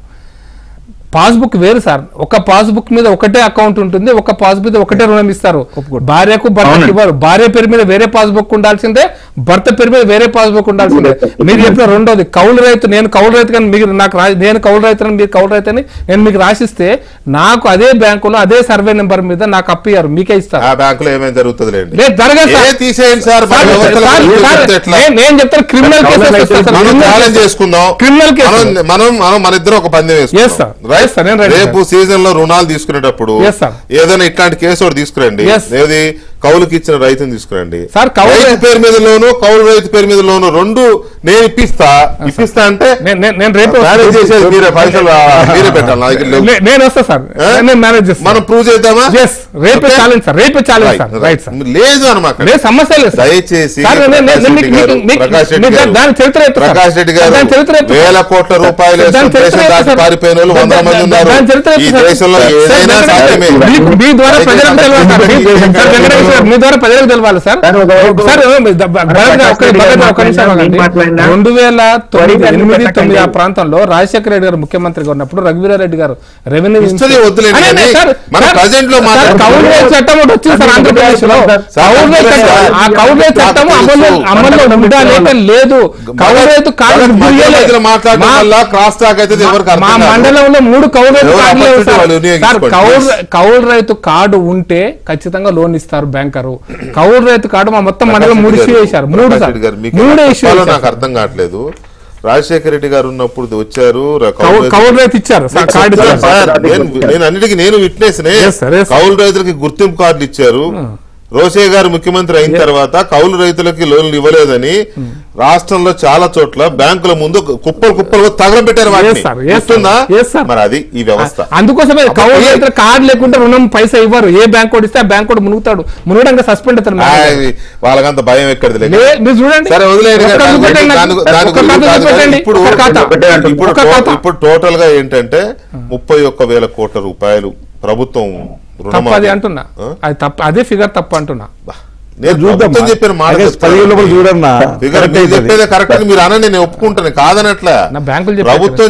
పాస్బుక్ వేరు సార్ ఒక పాస్బుక్ మీద ఒకటే అకౌంట్ ఉంటుంది ఒక పాస్బుక్ మీద ఒకటే రుణం ఇస్తారు భార్యకు భర్తకు అవునండి. ఇవ్వరు భార్య పేరు మీద వేరే పాస్బుక్ ఉండాల్సిందే భర్త పేరు మీద వేరే పాస్బుక్ ఉండాల్సిందే మీరు చెప్పిన రెండోది కౌలు రైతు నేను కౌలు రైతు కానీ మీరు నాకు రా- నేను కౌలు రైతు మీరు కౌలు రైతు అని నేను మీకు రాసిస్తే నాకు అదే బ్యాంకులో అదే సర్వే నెంబర్ మీద నాకు అప్పియ్యారు మీకే ఇస్తారు ఆ బ్యాంకులో ఏమేమి జరుగుతుంది లేండి లేదు జరగదు ఏ సార్. తీసేయండి సార్ మన సార్, వ్యవస్థలో సార్, మీరు సార్, చెప్తే ఎట్లా? నేను- నేను చెప్తాను క్రిమినల్ కౌలు కేసెస్ రైతు వస్తాయి సార్. మనం క్రిమినల్ ఛాలెంజ్ కేసెస్. చేసుకుందాం క్రిమినల్ కేసు. మనం మనం మనం మన ఇద్దరం ఒక పందెం Yes, వేసుకుందాం sir. Right Yes, sir. నేను ready, రేపు సీజన్ లో రుణాలు తీసుకునేటప్పుడు Yes, sir. ఏదైనా ఇట్లాంటి కేసు ఒకటి తీసుకురండి Yes. ఏది కౌలుకి ఇచ్చిన రైతుని తీసుకురండి Sir, కౌలు రైతు రై- పేరు మీద లోను కౌలు రైతు పేరు మీద లోను రెండు నేను ఇప్పిస్తా ఇప్పిస్తా అంటే నేను- నేను- నేను రేపు మేనేజ్ చేసేది మీరే పైసలు ఆ, మీరే పెట్టాలి నా దగ్గర లేవు. నే- నేను వస్తా సార్ Eh? నేను మేనేజ్ చేస్తాను మనం ప్రూవ్ చేద్దామా ఎస్ రేపే Okay? ఛాలెంజ్ సార్ రేపే challenge Right, sir right. Right sir లేదు అనమాట లేదు సమస్య లేదు సార్. దయచేసి సార్, నేను- నేను- ప్రకాష్ నేను రెడ్డి మీకు- గారు, మీకు- ప్రకాష్ రెడ్డి మీకు గారు, దాని చరిత్ర చెప్తా సార్. ప్రకాష్ రెడ్డి గారు దాని చరిత్ర చెప్తా వేల సార్. కోట్ల రూపాయలు దాని వేసుకుని చరిత్ర దేశం చెప్తా దాటి సార్. పారిపోయిన వాళ్ళు వందల దాని- మంది ఉన్నారు దాని చరిత్ర ఈ చెప్తా సార్. దేశంలో సార్, ఏదైనా వెంకటేశ్వర సాధ్యమే గారు, మీ- మీ ద్వారా దయచేసి ప్రజలకు అందరికీ తెలియాలి సార్. మీ- అందరికీ సార్, వెంకటేశ్వర గారు, మీ ద్వారా ప్రజలకు తెలవాలి సార్ సార్, ఒక- ఒక- సార్ ద- బ- భరత్ గారు, ఒక్క- భరత్ గారు, ఒక్క నిమిషం ఆగండి. నేను మాట్లాడినా? రెండు వేల తొమ్మిది వరి ఎనిమిది పెట్టకండి. తొమ్మిది ఆ ప్రాంతంలో రాజశేఖర రెడ్డి గారు ముఖ్యమంత్రిగా ఉన్నప్పుడు రఘువీరారెడ్డి గారు రెవెన్యూ హిస్టరీ వద్దులేండి అనే, కానీ సార్, మన సార్, present లో సార్, మాట్లాడుతున్నాం. కౌలు రైతు చట్టం ఒకటి వచ్చింది సార్ ఆంధ్రప్రదేశ్ లో సార్, కౌలు రైతు చట్టం సార్, ఆ కౌలు రైతు చట్టం నాకు అమల్లో తెలుసు. అమల్లో ఉందా లేక లేదు కౌలు రైతు కార్డు భరత్ ముగ్గురు మధ్య ఇయ్యలే. మధ్యలో మాట్లాడడం మా- వల్ల క్రాస్ టాక్ అయితే ఎవరికి మా అర్థం కాదు. మండలంలో మూడు కౌలు రైతు ఎవరు కార్డులు లేవు opportunity సార్. వాళ్ళు సార్ వినియోగించుకోండి, కౌలు please. కౌలు రైతు కార్డు ఉంటే ఖచ్చితంగా లోన్ ఇస్తారు బ్యాంకరు కౌలు రైతు కార్డు మా మొత్తం మండలం మూడు ఇష్యూ చేశారు మూడు ప్రకాష్ సార్ రెడ్డి గారు, మీకు మూడు ఎలా ఇష్యూ చెప్పాలో నాకు అర్థం కావట్లేదు రాజశేఖర రెడ్డి గారు ఉన్నప్పుడు వచ్చారు ర- కౌలు రైతు- కౌలు రైతు ఇచ్చారు సార్ కార్డు సార్, ఇచ్చారు సార్, నేను నేను అన్నిటికీ నేను విట్నెస్ నే Yes, sir, yes, sir. కౌలు రైతులకి గుర్తింపు కార్డులు ఇచ్చారు రోసే గారు ముఖ్యమంత్రి అయిన తర్వాత కౌలు రైతులకి లోన్లు ఇవ్వలేదని రాష్ట్రంలో చాలా చోట్ల బ్యాంకుల ముందు కుప్పలు కుప్పలు తగలం పెట్టారు వాటిని sir, yes, sir. గుర్తుందా? Yes, sir. మరి అది ఈ వ్యవస్థ అందుకోసమే కౌలు అప్పుడు రైతుల కార్డు లేకుంటే రుణం పైసా ఇవ్వరు ఏ బ్యాంక్ కోడ్ ఇస్తే ఆ బ్యాంక్ కోడ్ మునుగుతాడు మునుగడంగా సస్పెండ్ అవుతారు ఆ, మేనేజర్. ఇది వాళ్ళకంత భయం ఎక్కడిది లేక. లే- మీరు చూడండి సరే వదిలేయండి ఒక్క దాని చూపెట్టండి గురించి- నాకు. దాని- దాని ఒక్క గురించి ఖాతా కాదు కానీ చూపెట్టండి. ఇప్పుడు ఒక్క ఖాతా. ఇప్పుడు ఒక్క టో- ఖాతా. ఇప్పుడు టోటల్ గా ఏంటంటే ముప్పై ఒక్క వేల కోట్ల రూపాయలు ప్రభుత్వం తప్పది రుణమాఫీ అంటున్నా ఆ? అది తప్ప అదే ఫిగర్ తప్ప అంటున్నా బా. నేను చూద్దాం ప్రభుత్వం చెప్పిన మాట పదివేల లోపల చూడన్నా ఫిగర్ కరెక్ట్ మీరు అవుతుంది. చెప్పేదే కరెక్ట్ అని మీరు అనండి నేను ఒప్పుకుంటాను కాదనట్లా నా బ్యాంకులు చెప్పారు ప్రభుత్వం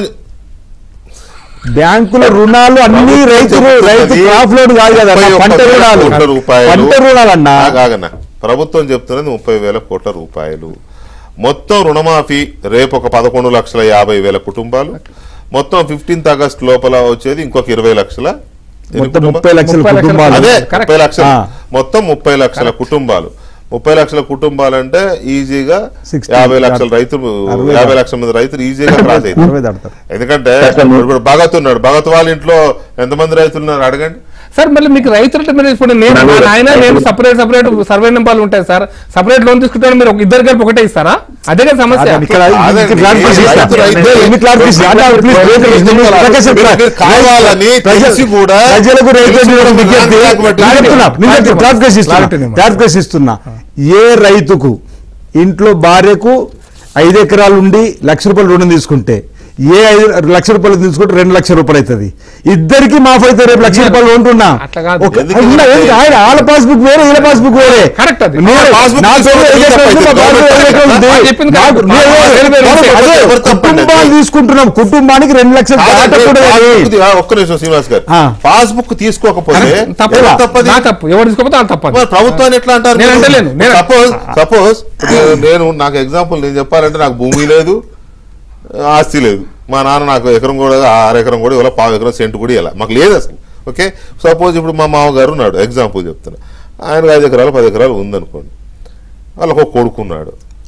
బ్యాంకుల రుణాలు అన్ని ప్రభుత్వం రైతులు చెప్తున్నది రైతు క్రాప్ లోన్ కాదు కదా ముప్పై ఒక్క పంట వేల రుణాలు కోట్ల రూపాయలు. పంట రుణాలు అన్నా ఆగన్న ప్రభుత్వం చెప్తున్నది ముప్పై వేల కోట్ల రూపాయలు మొత్తం రుణమాఫీ రేపు ఒక పదకొండు లక్షల యాభై వేల కుటుంబాలు మొత్తం ఫిఫ్టీన్త్ ఆగస్ట్ లోపల వచ్చేది ఇంకొక ఇరవై లక్షల ఎన్ని మొత్తం కుటుంబాలు? ముప్పై లక్షల ముప్పై లక్షల కుటుంబాలు అదే Correct. ముప్పై లక్షలు ఆ. మొత్తం ముప్పై లక్షల కుటుంబాలు ముప్పై లక్షల కుటుంబాలు అంటే ఈజీగా 60 యాభై లక్షల రైతులు అరవై యాభై లక్షల మంది రైతులు ఈజీగా క్రాస్ అవుతారు అరవై దాడతారు ఎందుకంటే ఇప్పుడు భగత్ ఉన్నాడు భగత్ వాళ్ళ ఇంట్లో ఎంతమంది రైతులు ఉన్నారు అడగండి సార్ మళ్ళీ మీకు రైతులంటే మీరు ఇప్పుడు నేను మా నాయన నేను సపరేట్ సపరేట్ సర్వే నెంబర్లు ఉంటాయి సార్ సపరేట్ లోన్ తీసుకుంటాను మీరు ఒక ఇద్దరు కలిపి ఒకటే ఇస్తారా అదే కదా సమస్య అదే ఇక్కడ అదే ఇక్కడ clarification రైతు ఇస్తా. రైతే ఎన్ని clarification? అన్నా, please, wait, wait, wait, wait, ప్రకాశం, మీరు కావాలని ప్రజ- తెలిసి కూడా ప్రజలకు రైతు తెలిసి కూడా విజ్ఞప్తి. రాజకీయాలకు బట్టి నేను చెప్తున్నా, నేను Clarity చెప్తున్నా, clarification ఇస్తున్నా. Clarity ఇవ్వండి. clarification ఇస్తున్నా ఏ రైతుకు ఇంట్లో భార్యకు ఐదు ఎకరాలు ఉండి లక్ష రూపాయలు రుణం తీసుకుంటే ఏ ఐదు లక్ష రూపాయలు తీసుకుంటే రెండు లక్షల రూపాయలు అవుతుంది ఇద్దరికి మాఫ్ అయితే రేపు లక్ష రూపాయలు ఉంటున్నా అట్లా కాదు. ఒక- ఎందుకు ఉన్నా, అంటే- ఎందుకు? ఆయన వాళ్ళ పాస్బుక్ వేరే వీళ్ళ పాస్బుక్ వేరే Correct అది. నేను- ఆ passbook నా పేరు తీసుకుంటే ఐదు ఎకరాలు ఉంది, మా బాబు ఐదు ఎకరాలు ఉంది. ఆ చెప్పింది నాకు- correct. నేను- ఆ వేరే వేరే అదే, విషయం. ఎవరు తప్పండి అది? కుటుంబాలు తీసుకుంటున్నాం కుటుంబానికి రెండు లక్షలు కాదండి, దాటకూడదు అది. పాస్బుక్ ది- ఆ, ఒక్క నిమిషం శ్రీనివాస్ గారు ఆ. పాస్బుక్ తీసుకోకపోతే తప్పు ఎవరు తప్పది నా తప్పు ఎవరు తీసుకోకపోతే వాళ్ళు తప్పదు మరి ప్రభుత్వాన్ని ఎట్లా అంటారు నేను అంటలేను. నేను- సపోజ్ సపోజ్ నేను నాకు ఎగ్జాంపుల్ నేను చెప్పాలంటే నాకు భూమి లేదు ఆస్తి లేదు మా నాన్న నాకు ఎకరం కూడా ఆరు ఎకరం కూడా ఇవ్వాలి పావు ఎకరం సెంటు కూడా ఇలా మాకు లేదు అసలు ఓకే సపోజ్ ఇప్పుడు మా మామగారు ఉన్నాడు ఎగ్జాంపుల్ చెప్తున్నా ఆయనకు ఐదు ఎకరాలు పది ఎకరాలు ఉందనుకోండి వాళ్ళకు ఒక కొడుకున్నాడు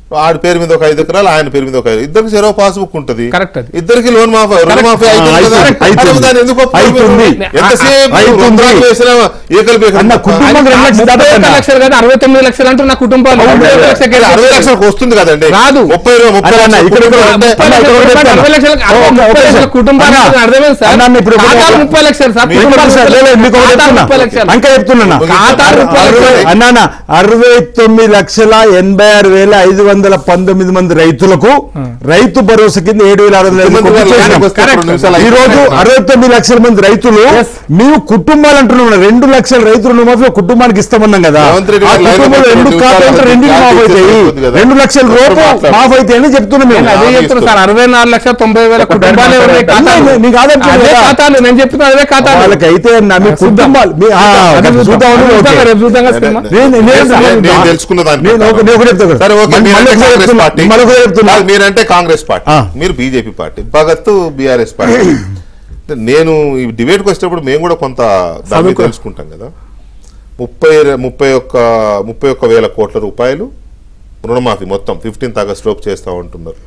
ఆడి పేరు మీద ఒక ఐదు ఎకరాలు ఆయన పేరు మీద ఒక ఐదు ఇద్దరికి చెరవ పాస్బుక్ ఉంటది Correct అది. ఇద్దరికి లోన్ మాఫీ రుణ మాఫీ అవుతుంది ఆ, కదా? అవుతుంది, అవుతుంది. అరే దాన్ని ఎందుకు ఒప్పుకోరు మీరు? అవుతుంది. ఎంతసేపు అవుతుంది. రుద్రాలు వేసినా ఏకలు బేకలు అన్న, తప్ప. కుటుంబం అది రెండు లక్షలు ముప్పై ఒక్క దాటకన్నా. లక్షలు కాదు అరవై తొమ్మిది లక్షలు అంటూ నా కుటుంబాలు ముప్పై ఒక్క లక్షలకి అరే, అరవై లక్షలకు వస్తుంది కదండి రాదు. ముప్పై ఇరవై ముప్పై అన్న, అన్న, లక్షలు ఇక్కడ కుటుంబం ఇక్కడ అంటే ముప్పై అన్న, లక్షలు ఇక్కడ కుటుంబాలు, చెప్తాను. అరవై లక్షలకు ఓ, అరవై ఓ, ముప్పై ఓకే లక్షల సార్. కుటుంబాలు అన్న, అర్థమైంది సార్ అన్న, ఇప్పుడు ఒక- ఖాతాలు ముప్పై లక్షలు సార్ మీకు ఇంకొకటి సార్, లేదు, లేదు, మీకు ఒకటి ఖాతాలు చెప్తున్నా. ముప్పై లక్షలు అంక చెప్తున్నా ఖాతాలు ముప్పై అరవై లక్షలు అన్నా అరవై తొమ్మిది లక్షల ఎనభై ఆరు వేల ఐదు వందల పంతొమ్మిది మంది రైతులకు రైతు భరోసా కింద ఏడు వేల ఆరు వందల ఐదు ముఖ్యమంత్రి గారు కోట్లు ల్యాండ్కి వస్తే Correct. రెండు నిమిషాలు ఈ రోజు అయిపోయింది. అరవై తొమ్మిది లక్షల మంది రైతులు మేము కుటుంబాలు అంటున్నాం రెండు లక్షల రైతులు రుణమాఫీ ఒక కుటుంబానికి ఇస్తామన్నాం కదా రేవంత్ రెడ్డి ఆ గారు లైన్లో కుటుంబంలో రెండు పెట్టి ఖాతాలు రెండు రెండు నిమిషాలు మాఫ్ అవుతాయి అయిపోతుంది కదా. రెండు లక్షల అప్పుడు రూపాయలు మాట్లాడు. మాఫ్ అవుతాయి అని చెప్తున్నాం మేము నేను అదే ఆ, చెప్తున్నా ఇష్టం. సార్ అరవై నాలుగు లక్షల తొంభై వేల కుటుంబాలే ఉన్నాయి ఖాతాలు. నీ- నీకు ఆదాయం అదే తెలియదా? ఖాతాలు నేను చెప్తున్నా అదే ఖాతాలు వాళ్ళకైతే నా మీ ఆ, చూద్దాం. కుటుంబాలు మీ- ఆ, అదే చూద్దాం చూద్దాం. అని రేపు ఓకే. చూద్దాం, రేపు చూద్దాం కదా సినిమా. నేను- నేను- నేను- నేను నేను- తెలుసుకున్న దాని నేను ఒక- నేను ఒకటి చెప్తా. సరే ఓకే మళ్ళీ మీరంటే ఒకటి కాంగ్రెస్ చెప్తున్నా. పార్టీ మళ్ళీ ఒకటి చెప్తున్నా. కాదు, మీరంటే కాంగ్రెస్ పార్టీ ఆ. మీరు BJP party Bhagat BRS party నేను ఈ డిబేట్కి వచ్చేటప్పుడు మేము కూడా కొంత దాన్ని చదువుకో. తెలుసుకుంటాం కదా ముప్పై ర- ముప్పై ఒక్క ముప్పై ఒక్క వేల కోట్ల రూపాయలు రుణమాఫీ మొత్తం ఫిఫ్టీన్త్ ఆగస్ట్ లోపు చేస్తా ఉంటున్నారు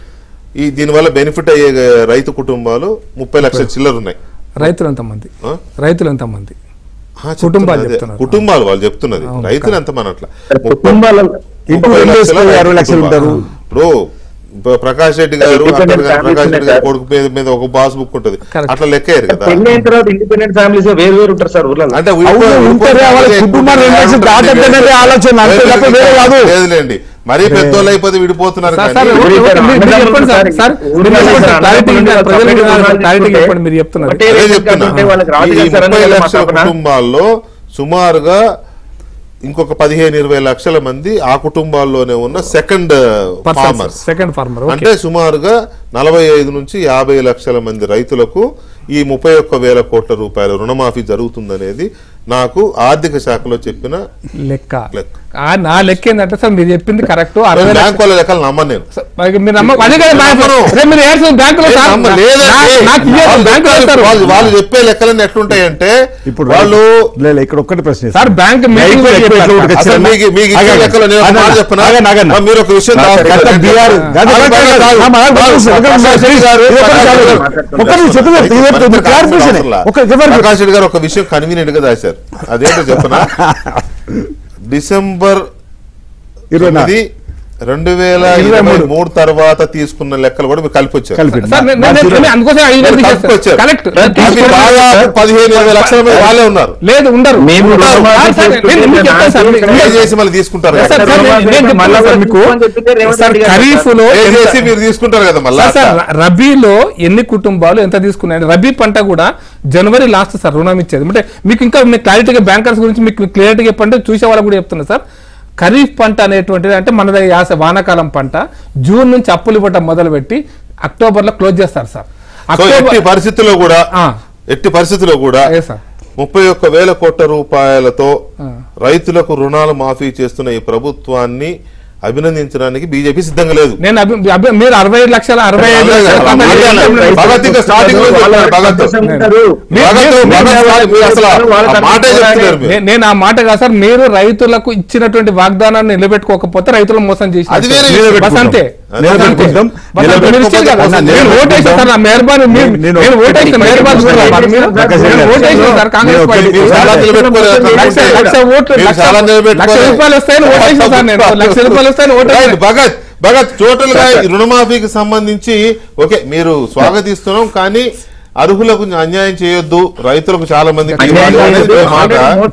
ఈ దీనివల్ల బెనిఫిట్ అయ్యే రైతు కుటుంబాలు ముప్పై లక్షల చిల్లర ఉన్నాయి రైతులు ఎంతమంది ఆ? రైతులు ఎంతమంది ఆ, కుటుంబాలు చెప్తున్నది. చెప్తున్నారు. కుటుంబాలు వాళ్ళు చెప్తున్నది అవును, రైతులు ఎంత మనట్ల కుటుంబాల ఇంటూ రెండు వేసుకొని అరవై లక్షలు ఉంటారు ఇప్పుడు ప- ప్రకాష్ రెడ్డి గారు Independent అక్కడ గారు, families ప్రకాష్ రెడ్డి గారి ఉన్నాయి కొడుకు మీద మీద ఒక పాస్ బుక్ ఉంటది Correct. అట్లా లెక్కేయరు కదా పెళ్లి అయిన తర్వాత ఇండిపెండెంట్ ఫ్యామిలీస్ వేరు వేరు ఉంటారు సార్ ఊర్లలో అంటే అవును, ఊరుకో- ఉంటారు. ఊరుకో- వాళ్ళ కుటుంబాలు రెండు లక్షలు దాటద్దనేది ఆలోచన. అంతే తప్ప వేరే కాదు. లేదులేండి మరీ పెద్దోళ్ళు అయిపోతే విడిపోతున్నారు సార్, కానీ సార్, ఊరి మీరు- దగ్గర మీరు అన్నదమ్ములు చెప్పండి సార్, సార్, సార్, ఊరి మీరు దగ్గర చెప్పండి సార్, అన్నదమ్ములు క్లారిటీ ఉన్నారు, ప్రజలకు సపరేట్ వినాలి, కుటుంబాలు క్లారిటీ తీసుకుంటే చెప్పండి మీరు చెప్తున్నారు ఒకటే అదే రేషన్ చెప్తున్నా. కార్డు ఉంటే వాళ్ళకి రాదు ఈ కదా సార్ ముప్పై అనేది మా లక్షల తపన. కుటుంబాల్లో సుమారుగా ఇంకొక పదిహేను ఇరవై లక్షల మంది ఆ కుటుంబాల్లోనే ఉన్న సెకండ్ ఫార్మర్స్ సెకండ్ ఫార్మర్ అంటే సుమారుగా నలభై ఐదు నుంచి యాభై లక్షల మంది రైతులకు ఈ ముప్పై ఒక్క వేల కోట్ల రూపాయల రుణమాఫీ జరుగుతుందనేది నాకు ఆర్థిక శాఖలో చెప్పిన లెక్క లెక్క. ఆ, నా లెక్క ఏంటంటే సార్ మీరు చెప్పింది కరెక్ట్ అరవై లక్షలు బ్యాంక్ వాళ్ళ లెక్కలు నమ్మను నేను మరి మీరు నమ్మ అదే కదా బ్యాంక్ నమ్మను. రేపు మీరు ఏడ్చిన బ్యాంకులో నేను సార్ నమ్మ- లేదండి. నా- నాకు ఇయ్యరు, వాళ్ళు బ్యాంకులో చెప్పే- వేస్తారు. వాళ్ళు- వాళ్ళు చెప్పే లెక్కలన్నీ ఎట్లుంటాయంటే ఇప్పుడు వాళ్ళు లేదు ఇక్కడ ఒక్కటి ప్రశ్న సార్ బ్యాంక్ మీటింగ్ లో రైతు ఎక్కువ చెప్పారు. ఎట్లా అసలు మీకు మీకు ఇచ్చే ఆగండి. లెక్కలు నేను ఒక మాట ఆగండి. చెప్పనా? ఆగండి, ఆగండి. మీరు ఒక విషయం గత దాచుకోండి. బీఆర్ గత ఆగండి, బీఆర్ ఆగండి, కాదు. ఆగండి. ఆ, మన కాదు, ఒక నిమిషం, ప్రకాష్ రెడ్డి గారు, ఇది ఒక్కటి ప్రకాష్ చాలు. రెడ్డి గారు. ఒక్క నిమిషం, చెప్పు, చెప్పు, ఇది చెప్పు, మరి clarification. అవసరంలా. ఒక ఎవరు- ప్రకాష్ రెడ్డి గారు ఒక విషయం కన్వీనియంట్ గా దాచారు అదేంటో చెప్పనా డిసెంబర్ ఇరవై నాలుగు. తొమ్మిది రెండు వేల ఇరవై ఇరవై మూడు. మూడు తర్వాత తీసుకున్న లెక్కలు కూడా మీరు కలిపి వచ్చారు కలిపి. సార్ నేను- నేను- నేను- నేను అందుకోసం ఐదు వేలు తీసేస్తాను. కలుపుకొచ్చారు. కరెక్ట్ అవి దాదాపు పదిహేను ఇరవై లక్షల మంది వాళ్ళే ఉన్నారు లేదు ఉండరు మేము ఉండరు. రుణమాఫీ సార్, సార్, నేను ఎందుకు చెప్తాను సార్ చేసుకుంటే మీరు- పే చేసి మళ్ళీ తీసుకుంటారు సార్, కదా. సార్, నేను- నేను చెప్తున్నా సార్ మీకు సార్ ఖరీఫ్ లో పే ఎంత- చేసి మీరు తీసుకుంటారు కదా మళ్ళీ సార్, సార్, ర- రబీలో ఎన్ని కుటుంబాలు ఎంత తీసుకున్నాయి రబీ పంట కూడా జనవరి లాస్ట్ సార్ రుణం ఇచ్చేది అంటే మీకు ఇంకా మీకు క్లారిటీగా బ్యాంకర్స్ గురించి మీకు క్లియర్గా చెప్పంటే చూసే వాళ్ళకి కూడా చెప్తున్నా సార్ ఖరీఫ్ పంట అనేటువంటిది అంటే మన దగ్గర యాస వానాకాలం పంట జూన్ నుంచి అప్పులు ఇవ్వటం మొదలుపెట్టి అక్టోబర్ లో క్లోజ్ చేస్తారు సార్ సో ఎట్టి అక్టోబర్ పరిస్థితుల్లో కూడా ఆ. ఎట్టి పరిస్థితుల్లో కూడా ఏ సార్ ముప్పై ఒక్క వేల కోట్ల రూపాయలతో ఆ. రైతులకు రుణాలు మాఫీ చేస్తున్న ఈ ప్రభుత్వాన్ని అభినందించడానికి బీజేపీ సిద్ధంగా లేదు నేను అభి- అభి- మీరు అరవై లక్షల అరవై ఐదు అదే లక్షల కదా, పంట అదే కదా. చేస్తున్నారు. భగత్ ఇంకా స్టార్టింగ్ లో చెప్పారు భగత్ మీరు- భగత్ మీరు- భగత్ మీరు- స్టార్టింగ్ మీరు అసలు ఆ మాటే చెప్తున్నారు మీరు. నే- నేను ఆ మాట కాదు సార్ మీరు రైతులకు ఇచ్చినటువంటి వాగ్దానాన్ని నిలబెట్టుకోకపోతే రైతులను మోసం చేసి అది వేరే విషయం. బస్ అంతే అది బస్ అంతే. నిలబెట్టుకుంటాం. బస్ అంతే. మీరు ఇచ్చారు కదా. నిలబెట్టుకోకపోతే నేను మోసం ఓటేసాను సార్ నా మెహర్బాన్ మీరు- నేను- నేను ఓటేసాను మెహర్బాన్ చూడరా మరి మీరు? ప్రకాష్ నేను గారు. ఓటేసాను సార్ కాంగ్రెస్ నేను పార్టీ మీరు చాలా నిలబెట్టుకోలేదు లక్ష లక్ష ఓట్లు మీరు లక్ష చాలా నిలబెట్టుకోలేదు. లక్ష రూపాయలు వస్తాయని ఓటేసాను సార్ నేను లక్ష రూపాయలు వస్తాయని రైట్, ఓటేసాను భగత్ భగత్ టోటల్ గా ఈ రుణమాఫీకి సంబంధించి ఓకే మీరు స్వాగతిస్తున్నాం కానీ అర్హులకు అన్యాయం చేయొద్దు రైతులకు చాలా మందికి ఇవ్వాలి అనేది మీ మాట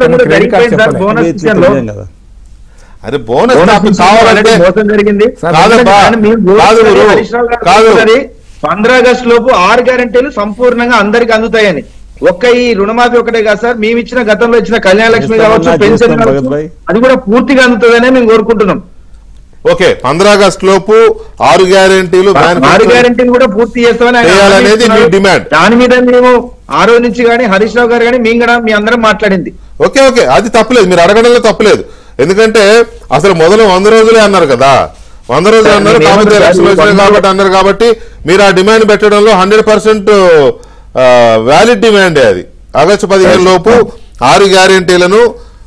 కదా అరే బోనస్ టాపిక్ కావాలంటే మోసం జరిగింది కాదబ్బా. కానీ మీరు కాదు గోల్డ్ గురు. హరీష్ రావు గారు కాదు. చెప్తున్నది పంద్రా ఆగస్టు లోపు ఆరు గ్యారెంటీలు సంపూర్ణంగా అందరికి అందుతాయని ఒక్క ఈ రుణమాఫీ ఒకటే కాదు సార్ మేము ఇచ్చిన గతంలో ఇచ్చిన కళ్యాణ లక్ష్మి చేస్తామన్నా, కావచ్చు పెన్షన్ చేస్తాం కావచ్చు భగత్ భాయ్. అది కూడా పూర్తిగా అందుతుందనే మేము కోరుకుంటున్నాం ఓకే పంద్రా ఆగస్ట్ లోపు ఆరు గ్యారెంటీలు ఆరు గ్యారెంటీలు కూడా పూర్తి చేస్తామని ఆయన చేయాలనేది మీ ఇస్తున్నారు. డిమాండ్. దాని మీద మేము ఆ రోజు నుంచి కానీ హరీష్ రావు గారు కానీ మేము కూడా మీ అందరం మాట్లాడింది ఓకే ఓకే అది తప్పలేదు మీరు అడగడంలో తప్పలేదు ఎందుకంటే అసలు మొదలు వంద రోజులే అన్నారు కదా వంద రోజులు అన్నారు నేను కాకపోతే ఏమన్నా ఎలక్షన్ వచ్చినాయి వంద కాబట్టి అన్నారు కాబట్టి మీరు ఆ డిమాండ్ పెట్టడంలో హండ్రెడ్ పర్సెంట్ వ్యాలిడ్ డిమాండే అది ఆగస్టు పదిహేను లోపు ఆరు గ్యారెంటీలను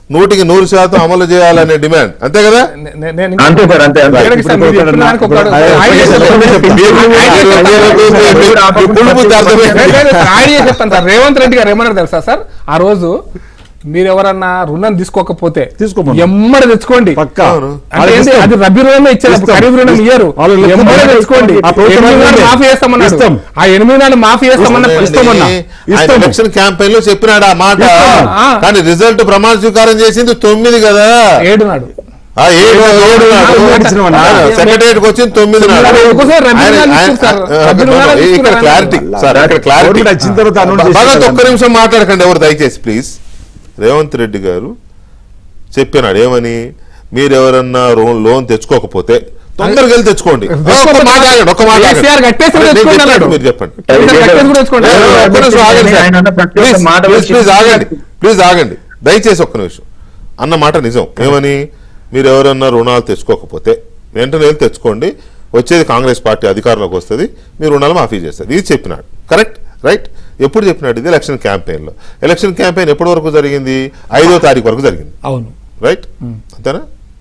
నూటికి నూరు శాతం అమలు చేయాలనే డిమాండ్ అంతే కదా నే- నే- నేను ఇంకా- అంతే సార్ అంతే అంతే ఎక్కడికి సార్ మీరు చెప్పిన దానికి ఒక- ఇప్పుడు- ఆయన ఇప్పుడు- చేసిన- ఇప్పుడు- మీరు- ఆయన మీరు- చేసిన- మీరు- మీరు- మీరు- మీ కుళ్ళు బుద్ధి అర్థమైంది. లేదు, లేదు, సార్, ఆయన చేసి చెప్తాను సార్ రేవంత్ రెడ్డి గారు ఏమన్నారు తెలుసా సార్ ఆ రోజు మీరు ఎవరన్నా రుణం తీసుకోకపోతే తీసుకోమను. ఎమ్మడి తెచ్చుకోండి పక్కా అవును. అంటే ఏంటి? అది రబీ రుణమే ఇచ్చారు ఇస్తాం. ఖరీఫ్ రుణం ఇయ్యరు వాళ్ళు లెక్క ఎమ్మడి ప్రకారం తెచ్చుకోండి ఆ ప్రభుత్వం ఎనిమిది నెలలు ఇస్తాం. మాఫీ చేస్తామన్నారు ఇస్తాం. ఆ ఎనిమిది నెలలు మాఫీ చేస్తామన్న ఇస్తామన్నా ఆయన ఇస్తాము. ఎలక్షన్ క్యాంపెయిన్ లో చెప్పినాడు ఆ మాట ఇస్తాం. ఆ. కానీ రిజల్ట్ ప్రమాణ స్వీకారం చేసింది తొమ్మిది కదా ఏడు నాడు ఆ ఏడు ఏడు ఇచ్చినామన్నా. సెక్రటరియట్ కి వచ్చింది తొమ్మిది నాడు తొమ్మిది నాడు. ఒక్కోసారి రబీ ఆయన- నెలలు ఆయన- ఇస్తారు. ఆ, రబీ నెలలు ఇక్కడ ఇస్తున్నారు. క్లారిటీ సార్ ఇక్కడ క్లారిటీ గవర్నమెంట్ వచ్చిన తర్వాత అనౌన్స్ చేసిన భగత్ ఒక్క కదా. నిమిషం మాట్లాడకండి ఎవరు దయచేసి ప్లీజ్ రేవంత్ రెడ్డి గారు చెప్పినాడు ఏమని మీరు ఎవరన్నా లోన్ లోన్ తెచ్చుకోకపోతే తొందరగా వెళ్ళి తెచ్చుకోండి ఆ, ఒక్క మాట ఆగండి, ఒక్క మాట ఆగండి. కేసీఆర్ కట్టేసి నేను తెచ్చుకోండి చెప్పాను, అన్నాడు. మీరు చెప్పండి కేసీఆర్ కట్టేసి కూడా తెచ్చుకోండి. ఏ, ఏ, ఒక్క నిమిషం ఆగండి సార్. ఆయన అన్న ప్రతి ఒక్క ప్లీజ్, మాట ప్లీజ్, ప్లీజ్ వచ్చి- ఆగండి ప్లీజ్ ఆగండి దయచేసి ఒక్క నిమిషం అన్న మాట నిజం ఏమని మీరు ఎవరన్నా రుణాలు తెచ్చుకోకపోతే వెంటనే వెళ్ళి తెచ్చుకోండి వచ్చేది కాంగ్రెస్ పార్టీ అధికారంలోకి వస్తుంది మీ రుణాలు మాఫీ చేస్తారు ఇది చెప్పినాడు కరెక్ట్ రైట్ ఎప్పుడు చెప్పినాడు ఇది ఎలక్షన్ క్యాంపెయిన్లో ఎలక్షన్ క్యాంపెయిన్ ఎప్పటి వరకు జరిగింది ఐదో తారీఖు వరకు జరిగింది అవును రైట్ అంతేనా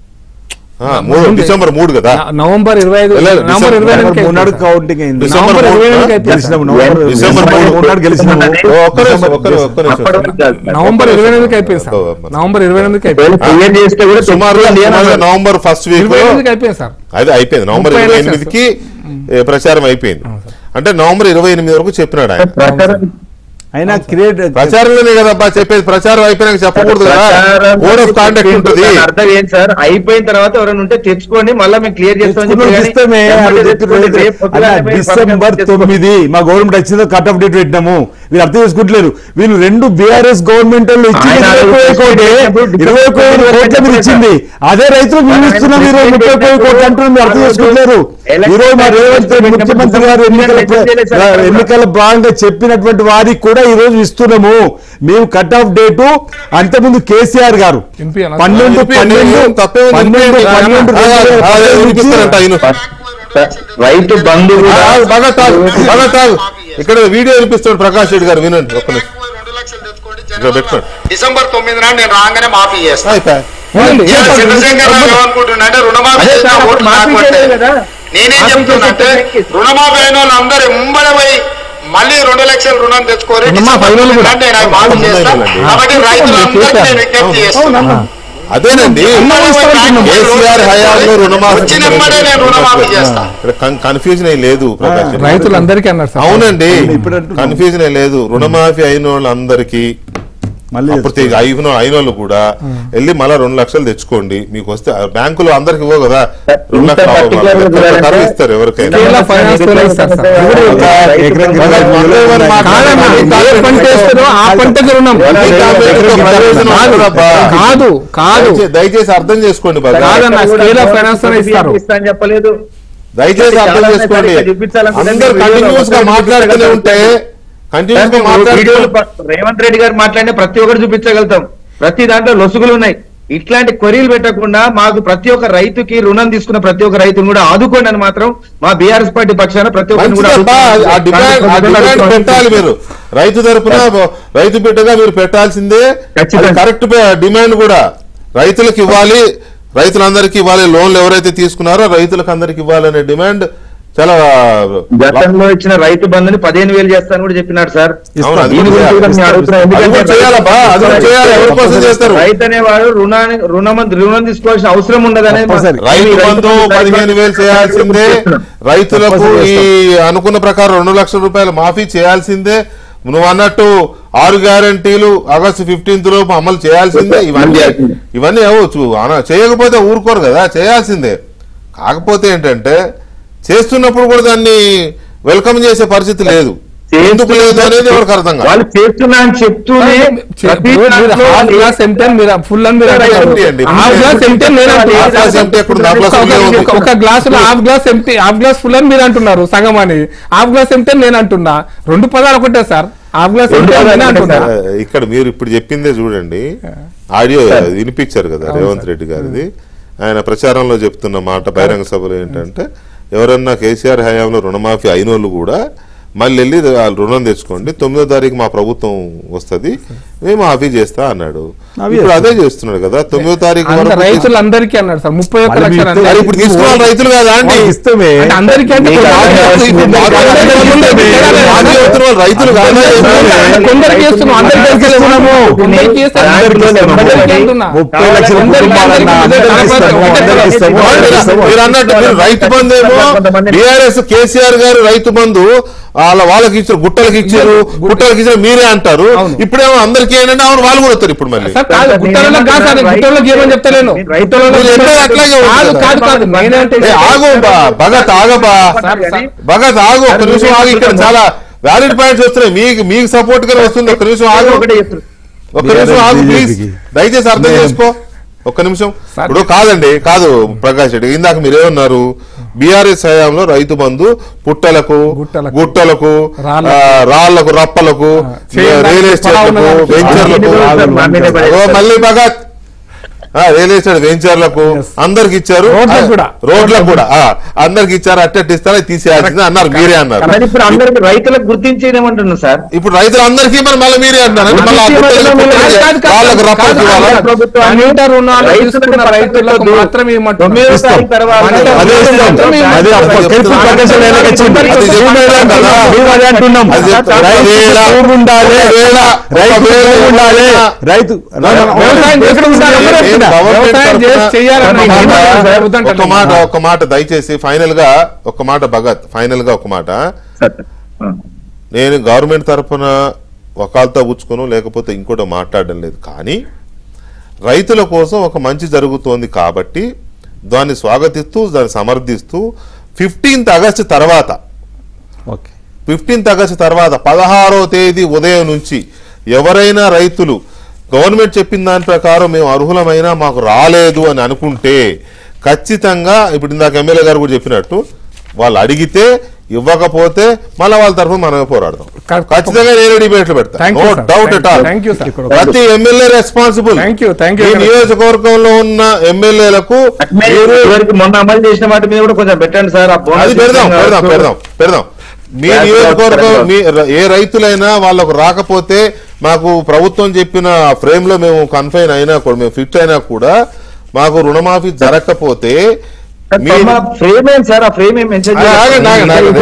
ఆ, మూడు డిసెంబర్ మూడు కదా న- నవంబర్ ఇరవై ఐదు వెళ్ళాలి, నవంబర్ ఇరవై డిసెంబర్ ఎనిమిదికి మూడు నాడు అయిపోయింది. కౌంటింగ్ అయింది డిసెంబర్ నవంబర్ మూడు, ఇరవై ఎనిమిదికి అయిపోయింది. గెలిచినాము నవంబర్ డిసెంబర్ డిసెంబర్ మూడు. మూడు నాడు గెలిచినాము ఓ, ఒక్క నిమిషం, ఒక్క నిమిషం, ఒక్క నిమిషం. అప్పటి వరకు కాదు సార్. నవంబర్ ఇరవై ఎనిమిదికి అయిపోయింది సార్ ఓ, నవంబర్ ఇరవై ఎనిమిదికి అయిపోయింది ఒకవేళ క్లియర్ చేస్తే కూడా సుమారు తెచ్చుకోండి అని సుమారుగా అన్నారు. నవంబర్ ఫస్ట్ వీక్ ఇరవై లో ఎనిమిదికి అయిపోయింది సార్ అది అయిపోయింది నవంబర్ ముప్పై ఇరవై ఎలక్షన్స్. ఎనిమిదికి ఏ, ప్రచారం అయిపోయింది అంటే నవంబర్ ఇరవై ఎనిమిది వరకు చెప్పినాడు ఆయన ప్రచారం అయినా క్రియేట్ ప్రచారంలోనే కదబ్బా చెప్పేది ప్రచారం అయిపోయినాక చెప్పకూడదు కదా ప్రచారం కోడ్ ఆఫ్ కాండక్ట్ ఉంటుంది దాని అర్థం ఏంటి సార్ అయిపోయిన తర్వాత ఎవరైనా ఉంటే తెచ్చుకోండి మళ్ళీ మేము క్లియర్ చేస్తామని చెప్పి కానీ ఇష్టమే వెంటనే తెచ్చుకోండి, రేపు పొద్దుగానే పోయి డిసెంబర్ పథకం తెచ్చుకోండి. తొమ్మిది మా గవర్నమెంట్ వచ్చిందో కట్ ఆఫ్ డేట్ పెట్టినాము వీళ్ళు అర్థం చేసుకుంటలేరు వీళ్ళు రెండు బీఆర్ఎస్ గవర్నమెంట్ వాళ్ళు ఇచ్చింది ఆయన ఇరవై ఒక్క కోటి ఇరవై ఒక్క కోట్ల మీరు ఇచ్చింది అదే రైతులకు మీరు ఇస్తున్నాం మీరు ముప్పై ఒక్క కోట్లు అంటున్నారు మీరు అర్థం చేసుకుంటలేరు ఈ రోజు మా రేవంత్ రెడ్డి ముఖ్యమంత్రి గారు ఎన్నికల ఎన్నికల భాగంగా చెప్పినటువంటి వారికి కూడా ఈ రోజు ఇస్తున్నాము మేము కట్ ఆఫ్ డేటు అంతకుముందు కేసీఆర్ గారు వినిపియాలా? పన్నెండు వినిపియండి. పన్నెండు తప్పేం ఉంది? పన్నెండు పన్నెండు ఆ, రెండు వేల ఆ, పద్దెనిమిది వినిపిస్తారంట ఆయన. సార్, రైతు బంధు ఆ, కూడా ఆ, బాగా తాగు బాగా తాగు ఇక్కడ వీడియో వినిపిస్తాడు ప్రకాష్ రెడ్డి గారు వినండి ఒక్క నిమిషం రెండు లక్షలు తెచ్చుకోండి ఇక్కడ పెట్టుకోండి. డిసెంబర్ తొమ్మిది నాడు నేను రాగానే మాఫీ చేస్తాను అయిపోయా. వినండి, ఇవాళ చెప్పండి. చంద్రశేఖర్ రావు ఏమనుకుంటున్నా అంటే రుణమాఫీ అదే చేసిన సార్, అప్పుడు ఓట్లు మాఫీ నాకు చేయలేదు పడతాయి. కదా. నేనేం మాఫీ చెప్తున్నా అంటే చేసిన రుణమాఫీ అయిన వాళ్ళు అందరూ ఎంబడి పోయి మళ్ళీ రెండు లక్షల రుణం తెచ్చుకోరు రుణమాఫీ డిసెంబర్ అయిన వాళ్ళు తొమ్మిది నాడు నేను అవి మాఫీ చేస్తాను అవునండి. కాబట్టి రైతులందరికీ నేను విజ్ఞప్తి చేస్తున్నాను అదేనండి కేసీఆర్ హయాంలో రుణమాఫీ వచ్చిన వెంబడే నేను రుణమాఫీ చేస్తా. ఇక్కడ కన్- కన్ఫ్యూజన్ ఏం లేదు ప్రకాష్ రెడ్డి గారు. రైతులందరికీ అన్నారు సార్ అవునండి ఇప్పుడు అంటున్నాం. కన్ఫ్యూజన్ ఏం లేదు రుణమాఫీ అయిన వాళ్ళందరికీ మళ్ళీ అప్పుడు తె- అయిన అయిన వాళ్ళు కూడా వెళ్ళి మళ్ళీ రెండు లక్షలు తెచ్చుకోండి మీకు వస్తే ఆ బ్యాంకులో అందరికి ఇవ్వవు కదా రెండు ఇంత లక్షలు particular గా అవ్వదు. చూడాలంటే కరువు ఇస్తారు ఎవరికైనా కేరళ ఫైనాన్స్ కూడా ఇస్తారు సార్. ఎవరు ఒక ఎకరం మరి మనలో ఏమైనా కాదమ్మా, మాట్లాడాలి? ఏ పంట వేస్తారో ఆ పంటకి రుణం ఈ కాంపెనీకి ఒక ప్రయోజనం కాదు, ఉండదబ్బా. కాదు కాదు దయచే- దయచేసి అర్థం చేసుకోండి బాగా కాదన్న, స్కేల్ ఆఫ్ ఫైనాన్స్ తోనే ఇస్తారు. ఇస్తా అని చెప్పలేదు దయచేసి అర్థం చాలా చేసుకోండి ఉన్నాయి, చూపించాలనుకుంటే అందరు వీడియోలో కంటిన్యూస్ గా ఒకసారి మాట్లాడుతూనే ఉంటే కంటిన్యూస్ గా మాట్లాడుతూ వీడియోలు ప- రేవంత్ రెడ్డి గారు మాట్లాడిన ప్రతి ఒక్కరు చూపించగలుగుతాం ప్రతి దాంట్లో లొసుగులు ఉన్నాయి ఇట్లాంటి కొరీలు పెట్టకుండా మాకు ప్రతి ఒక్క రైతుకి రుణం తీసుకున్న ప్రతి ఒక్క రైతును కూడా ఆదుకోండి అని మాత్రం మా బీఆర్ఎస్ పార్టీ పక్షాన ప్రతి ఒక్కరిని కూడా మంచిదబ్బా. ఆ డిమాండ్ ఆ డిమాండ్ అడుగుతున్నాం. పెట్టాలి మీరు రైతు తరపున రైతు బిడ్డగా మీరు పెట్టాల్సిందే ఖచ్చితంగా. అది కరెక్ట్ డిమాండ్ కూడా రైతులకు ఇవ్వాలి రైతులందరికీ ఇవ్వాలి లోన్లు ఎవరైతే తీసుకున్నారో రైతులకు అందరికి ఇవ్వాలనే డిమాండ్ చాలా గతంలో ఇచ్చిన రైతు బంధుని పదిహేను వేలు చేస్తాను కూడా చెప్పినాడు సార్ అవును, అది దీని కూడా గురించి కూడా మేము అడుగుతున్నాం. అది కూడా ఎందుకంటే చేయాలబ్బా, అది కూడా చేయాలి. ఎవరి కోసం చేస్తారు? రైతు అనేవాడు రుణాన్ని రుణం రుణం తీసుకోవాల్సిన అవసరం ఉండదనేది మా- తప్పనిసరి. రైతు బంధు పదిహేను వేలు చేయాల్సిందే రైతులకు ఈ అనుకున్న ప్రకారం రెండు లక్షల రూపాయలు మాఫీ చేయాల్సిందే నువ్వు అన్నట్టు ఆరు గ్యారంటీలు ఆగస్టు ఫిఫ్టీన్త్ లోపు అమలు చేయాల్సిందే ఇవన్నీ చేయాల్సిందే. ఇవన్నీ అవ్వచ్చు అన- చేయకపోతే ఊరుకోరు కదా చేయాల్సిందే కాకపోతే ఏంటంటే చేస్తున్నప్పుడు కూడా దాన్ని వెల్కమ్ చేసే పరిస్థితి లేదు ఎందుకు లేదు అనేది ఎవరికి అర్థం కాదు వాళ్ళు చేస్తున్నా అని చెప్తూనే ప్రతి దాంట్లో హాఫ్ గ్లాస్ ఎంటీ అని మీరు ఫుల్ అని మీరు అంటున్నారు. empty అండి. హాఫ్ గ్లాస్ ఎంటీ అని నేను అంటున్నా. హాఫ్ గ్లాస్ empty ఎక్కడ ఉంది? హాఫ్ గ్లాస్ ఒక- ఫుల్ ఏ ఉంది. ఒక- ఒక గ్లాసులో half glass empty half glass full అని మీరు అంటున్నారు సగం అని హాఫ్ గ్లాస్ ఎంటీ అని నేను అంటున్నా రెండు పదాలు ఒకటే సార్ హాఫ్ గ్లాస్ ఎంటీ అని నేను అంటున్నా ఆ, ఇక్కడ మీరు ఇప్పుడు చెప్పిందే చూడండి ఆడియో వినిపించారు కదా రేవంత్ రెడ్డి గారిది ఆయన ప్రచారంలో చెప్తున్న మాట బహిరంగ సభలో ఏంటంటే ఎవరన్నా కేసీఆర్ హయాంలో రుణమాఫీ అయిన వాళ్ళు కూడా మళ్ళీ వెళ్ళి ఆ రుణం తెచ్చుకోండి తొమ్మిదో తారీఖు మా ప్రభుత్వం వస్తుంది మేము మాఫీ చేస్తా అన్నాడు మాఫీ ఇప్పుడు అదే చేస్తాం. చేస్తున్నాడు కదా తొమ్మిదో తారీఖు అంత వరకు రైతులందరికీ అన్నాడు సార్ ముప్పై ఒక్క వాళ్ళు లక్షలు మీకు అంటే మరి ఇప్పుడు తీసుకున్న వాళ్ళు రైతులు కాదా అండి వాళ్ళకి ఇష్టమే అంటే అందరికీ అంటే మీకు కొందరికి ఆదాయం వస్తుంది. ఇప్పుడు వస్తుంది. మాకు అందరికీ అందరికీ వస్తుంది. మాఫీ అవుతున్న వాళ్ళు రైతులు కాదా కొందరికి- కొందరికి ఇస్తున్నాం అందరికీ ఇస్తున్నాము కొందరికి ఇస్తున్నాం. అందరికీ ఇస్తున్నాము. అందరికీ అంటున్నా. ముప్పై లక్షల అందరికీ కుటుంబాలన్నా అందరికీ అందరికీ ఇస్తాము, అందరికీ ఇస్తాము, అందరికీ ఇస్తాము. మీరు అన్నట్టు మీరు రైతు బంధు ఏమో కొంతమంది- బీఆర్ఎస్ కేసీఆర్ గారు రైతు బంధు వాళ్ళ వాళ్ళకి ఇచ్చారు గుట్టలకి ఇచ్చారు గుట్టలకి ఇచ్చారు మీరే అంటారు అవును. ఇప్పుడేమో అందరికీ ఏంటంటే అవును వాళ్ళు కూడా వస్తారు ఇప్పుడు మళ్ళీ సార్ కాదు గుట్టలలో కాదు సార్ గుట్టలోకి ఏమని చెప్తలేను గుట్టలలో మీరు ఎన్నో అట్లాగే కాదు ఉంటుంది. కాదు కాదు నేనంటే ఏ, ఆగు బా భగత్ ఆగబా సార్, సార్. భగత్ ఆగు ఒక్క నిమిషం ఆగు ఇక్కడ చాలా వ్యాలిడ్ పాయింట్స్ వస్తున్నాయి మీకు మీకు సపోర్ట్ గా వస్తుంది ఒక్క నిమిషం ఆగు ఒకటే చెప్తున్నా. ఒక్క నిమిషం ఆగు ప్లీజ్ BJP కి. దయచేసి అర్థం నేను- చేసుకో ఒక్క నిమిషం సార్. ఇప్పుడు కాదండి కాదు ప్రకాష్ రెడ్డి ఇందాక మీరేమన్నారు బీఆర్ఎస్ హయాంలో రైతు బంధు పుట్టలకు గుట్టలకు, గుట్టలకు రాళ్ళకు, ఆ, రాళ్లకు రప్పలకు ఆ, చేయడానికి రియల్ ఎస్టేట్లకు పడావులకు, వెంచర్లకు రాళ్ళు, మా మీద పడే- అగో మళ్ళీ భగత్ ఆ, రియల్ ఎస్టేట్ వెంచర్లకు అందరికి ఇచ్చారు రోడ్లకు ఆ, కూడా. రోడ్లకు కూడా ఆ, అందరికి ఇచ్చారు అట్టెట్ ఇస్తారా తీసేయాల్సింది అన్నారు మీరే అన్నారు మరి ఇప్పుడు అందరికి రైతులకు గుర్తించేదేమంటున్నా సార్ ఇప్పుడు రైతులందరికీ మరి మళ్ళీ మీరే అంటున్నారు అంటే మళ్ళీ ఆ గుట్టలకి, కాదు, పుట్టలకి, కాదు, కాదు, వాళ్ళకి రప్పలకి కాదు, ఇవ్వాలా? కాదు. ప్రభుత్వాన్ని పంట రుణాలు రైతులకు తీసుకున్న రైతులకు పట్టదు. మాత్రమే ఇవ్వమంటున్నాం. తొమ్మిదో ఇస్తాం. తారీఖు తర్వాత పంట అదే ఇస్తాం. అదే అప్ప- కలుపు ప్రకాశం ఎలాగ వచ్చింది? అది చెప్తున్నాం కదా. మేము అదే అంటున్నాం. అది చెప్తున్నాం. రైతు ఒకవేళ- భూమి ఉండాలి ఒకవేళ- రైతు ఒకవేళ భూమి ఉండాలి రైతు వ్యవసాయం చేసుకుని ఉండాలి. ఏం గవర్నమెంట్ వ్యవసాయం చేసి తరపున చేయాలని ఒక మాట, నేను వద్దంటాను. ఒక మాట ఒక మాట దయచేసి ఫైనల్ గా ఒక మాట భగత్ ఫైనల్ గా ఒక మాట సార్, ఆ. నేను గవర్నమెంట్ తరపున వకాల్తా పుచ్చుకోను లేకపోతే ఇంకోటి మాట్లాడడం లేదు కానీ రైతుల కోసం ఒక మంచి జరుగుతోంది కాబట్టి దాన్ని స్వాగతిస్తూ దాన్ని సమర్థిస్తూ ఫిఫ్టీన్త్ ఆగస్టు తర్వాత ఓకే ఫిఫ్టీన్త్ ఆగస్టు తర్వాత పదహారో తేదీ ఉదయం నుంచి ఎవరైనా రైతులు గవర్నమెంట్ చెప్పిన దాని ప్రకారం మేము అర్హులమైనా మాకు రాలేదు అని అనుకుంటే ఖచ్చితంగా ఇప్పుడు ఇందాక ఎమ్మెల్యే గారు కూడా చెప్పినట్టు వాళ్ళు అడిగితే ఇవ్వకపోతే మళ్ళీ వాళ్ళ తరఫున మనమే పోరాడదాం కా- ఖచ్చితంగా నేను డిబేట్లు పెడతా Thank no you, sir. Doubt Thank at all you. Thank you, sir. ప్రతి MLA responsible Thank you, thank you. ఈ నియోజకవర్గంలో ఉన్న ఎమ్మెల్యేలకు అట్లే మీరు ఇదివరకు మొన్న అమలు చేసిన మాట మీద కూడా కొంచెం పెట్టండి సార్ ఆ బోనస్ అది పెడదాం విషయంగా పెడదాం పెడదాం పెడదాం మీ Yes, నియోజకవర్గం yes, మీ ర- ఏ రైతులైనా వాళ్ళకు రాకపోతే మాకు ప్రభుత్వం చెప్పిన ఫ్రేమ్ లో మేము కన్ఫైన్ అయినా కూడా మేము ఫిట్ అయినా కూడా మాకు రుణమాఫీ జరగకపోతే మీ- ఫ్రేమ్ ఏంటి సార్ ఆ ఫ్రేమ్ ఏం మెన్షన్ ఆ, ఆగండి, ఆగండి, ఆగండి.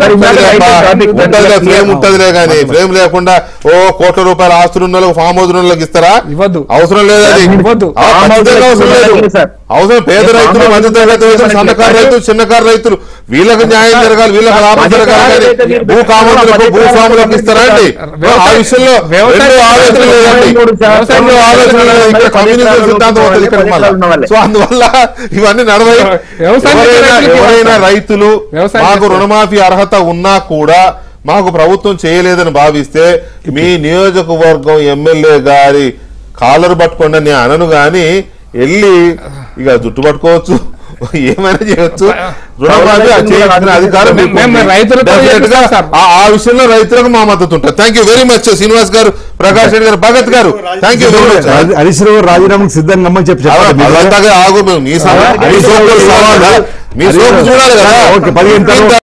ఉంటదిలే ఫ్రేమ్ ఉంటదిలే కానీ ఫ్రేమ్ లేకుండా ఓ కోట్ల రూపాయల ఆస్తులు ఉన్న వాళ్ళకి ఫామ్ హౌస్ ఉన్న వాళ్ళకి ఇస్తారా ఇవ్వద్దు. అవసరం లేదు అది ఇవ్వద్దు. ఆ, ఫామ్ హౌస్ ఖచ్చితంగా అవసరం లేదు లేదు సార్. అవసరం పేద ఫామ్ రైతులు హౌస్ మధ్య తరగతి రైతులు మనకి సన్నకారు లేదు. రైతులు చిన్నకారు రైతులు వీళ్ళకి న్యాయం జరగాలి వీళ్ళకి లాభం పది జరగాలి ఎకరాలు కానీ అయితే మీరు భూ కామంతులకు పది భూ ఎకరాలు స్వాములకు అయితే ఇస్తారా అండి వ్యవసాయ- ఆ విషయంలో వ్యవసాయ- రెండు ఆలోచన లేదండి వ్యవసాయ- రెండు ఆలోచన లేదు. ఇక్కడ పది కమ్యూనిజం ఎకరాలు సిద్ధాంతం ఉన్న ఉంటుంది ఇక్కడ వాళ్ళే, మళ్ళా. పది ఎకరాలు ఉన్న వాళ్ళే. సో అందువల్ల ఇవన్నీ నడవై వ్యవసాయం చేసే ఎవరైనా రైతులకి ఎవరైనా ఇవ్వాలి. రైతులు వ్యవసాయం మాకు చేసే- రుణమాఫీ అర్హత ఉన్నా కూడా మాకు ప్రభుత్వం చేయలేదని భావిస్తే మీ నియోజకవర్గం ఎమ్మెల్యే గారి కాలరు పట్టుకోండి అని నేను అనను గాని వెళ్ళి ఇక జుట్టు పట్టుకోవచ్చు ఏమైనా చేయొచ్చు రుణమాఫీ ఆ చేయించిన అధికారం మీకు మేము ఉంది. రైతులతో Definitely గా చేపిస్తాం సార్. ఆ ఆ విషయంలో రైతులకు మా మద్దతు ఉంటుంది thank you very much Srinivas గారు ప్రకాష్ రెడ్డి గారు భగత్ గారు thank you very much Harish Rao రాజీనామాకు సిద్ధంగా రమ్మని చెప్పి చెప్పండి మీరు. అదంతాగా ఆగు మేము మీ సభ- మీ హరీష్ రావు సోకు గారు చూడాలి కదా. మీ హరీష్ సోకు రావు చూడాలి కదా ఓకే, పదిహేను తర్వాత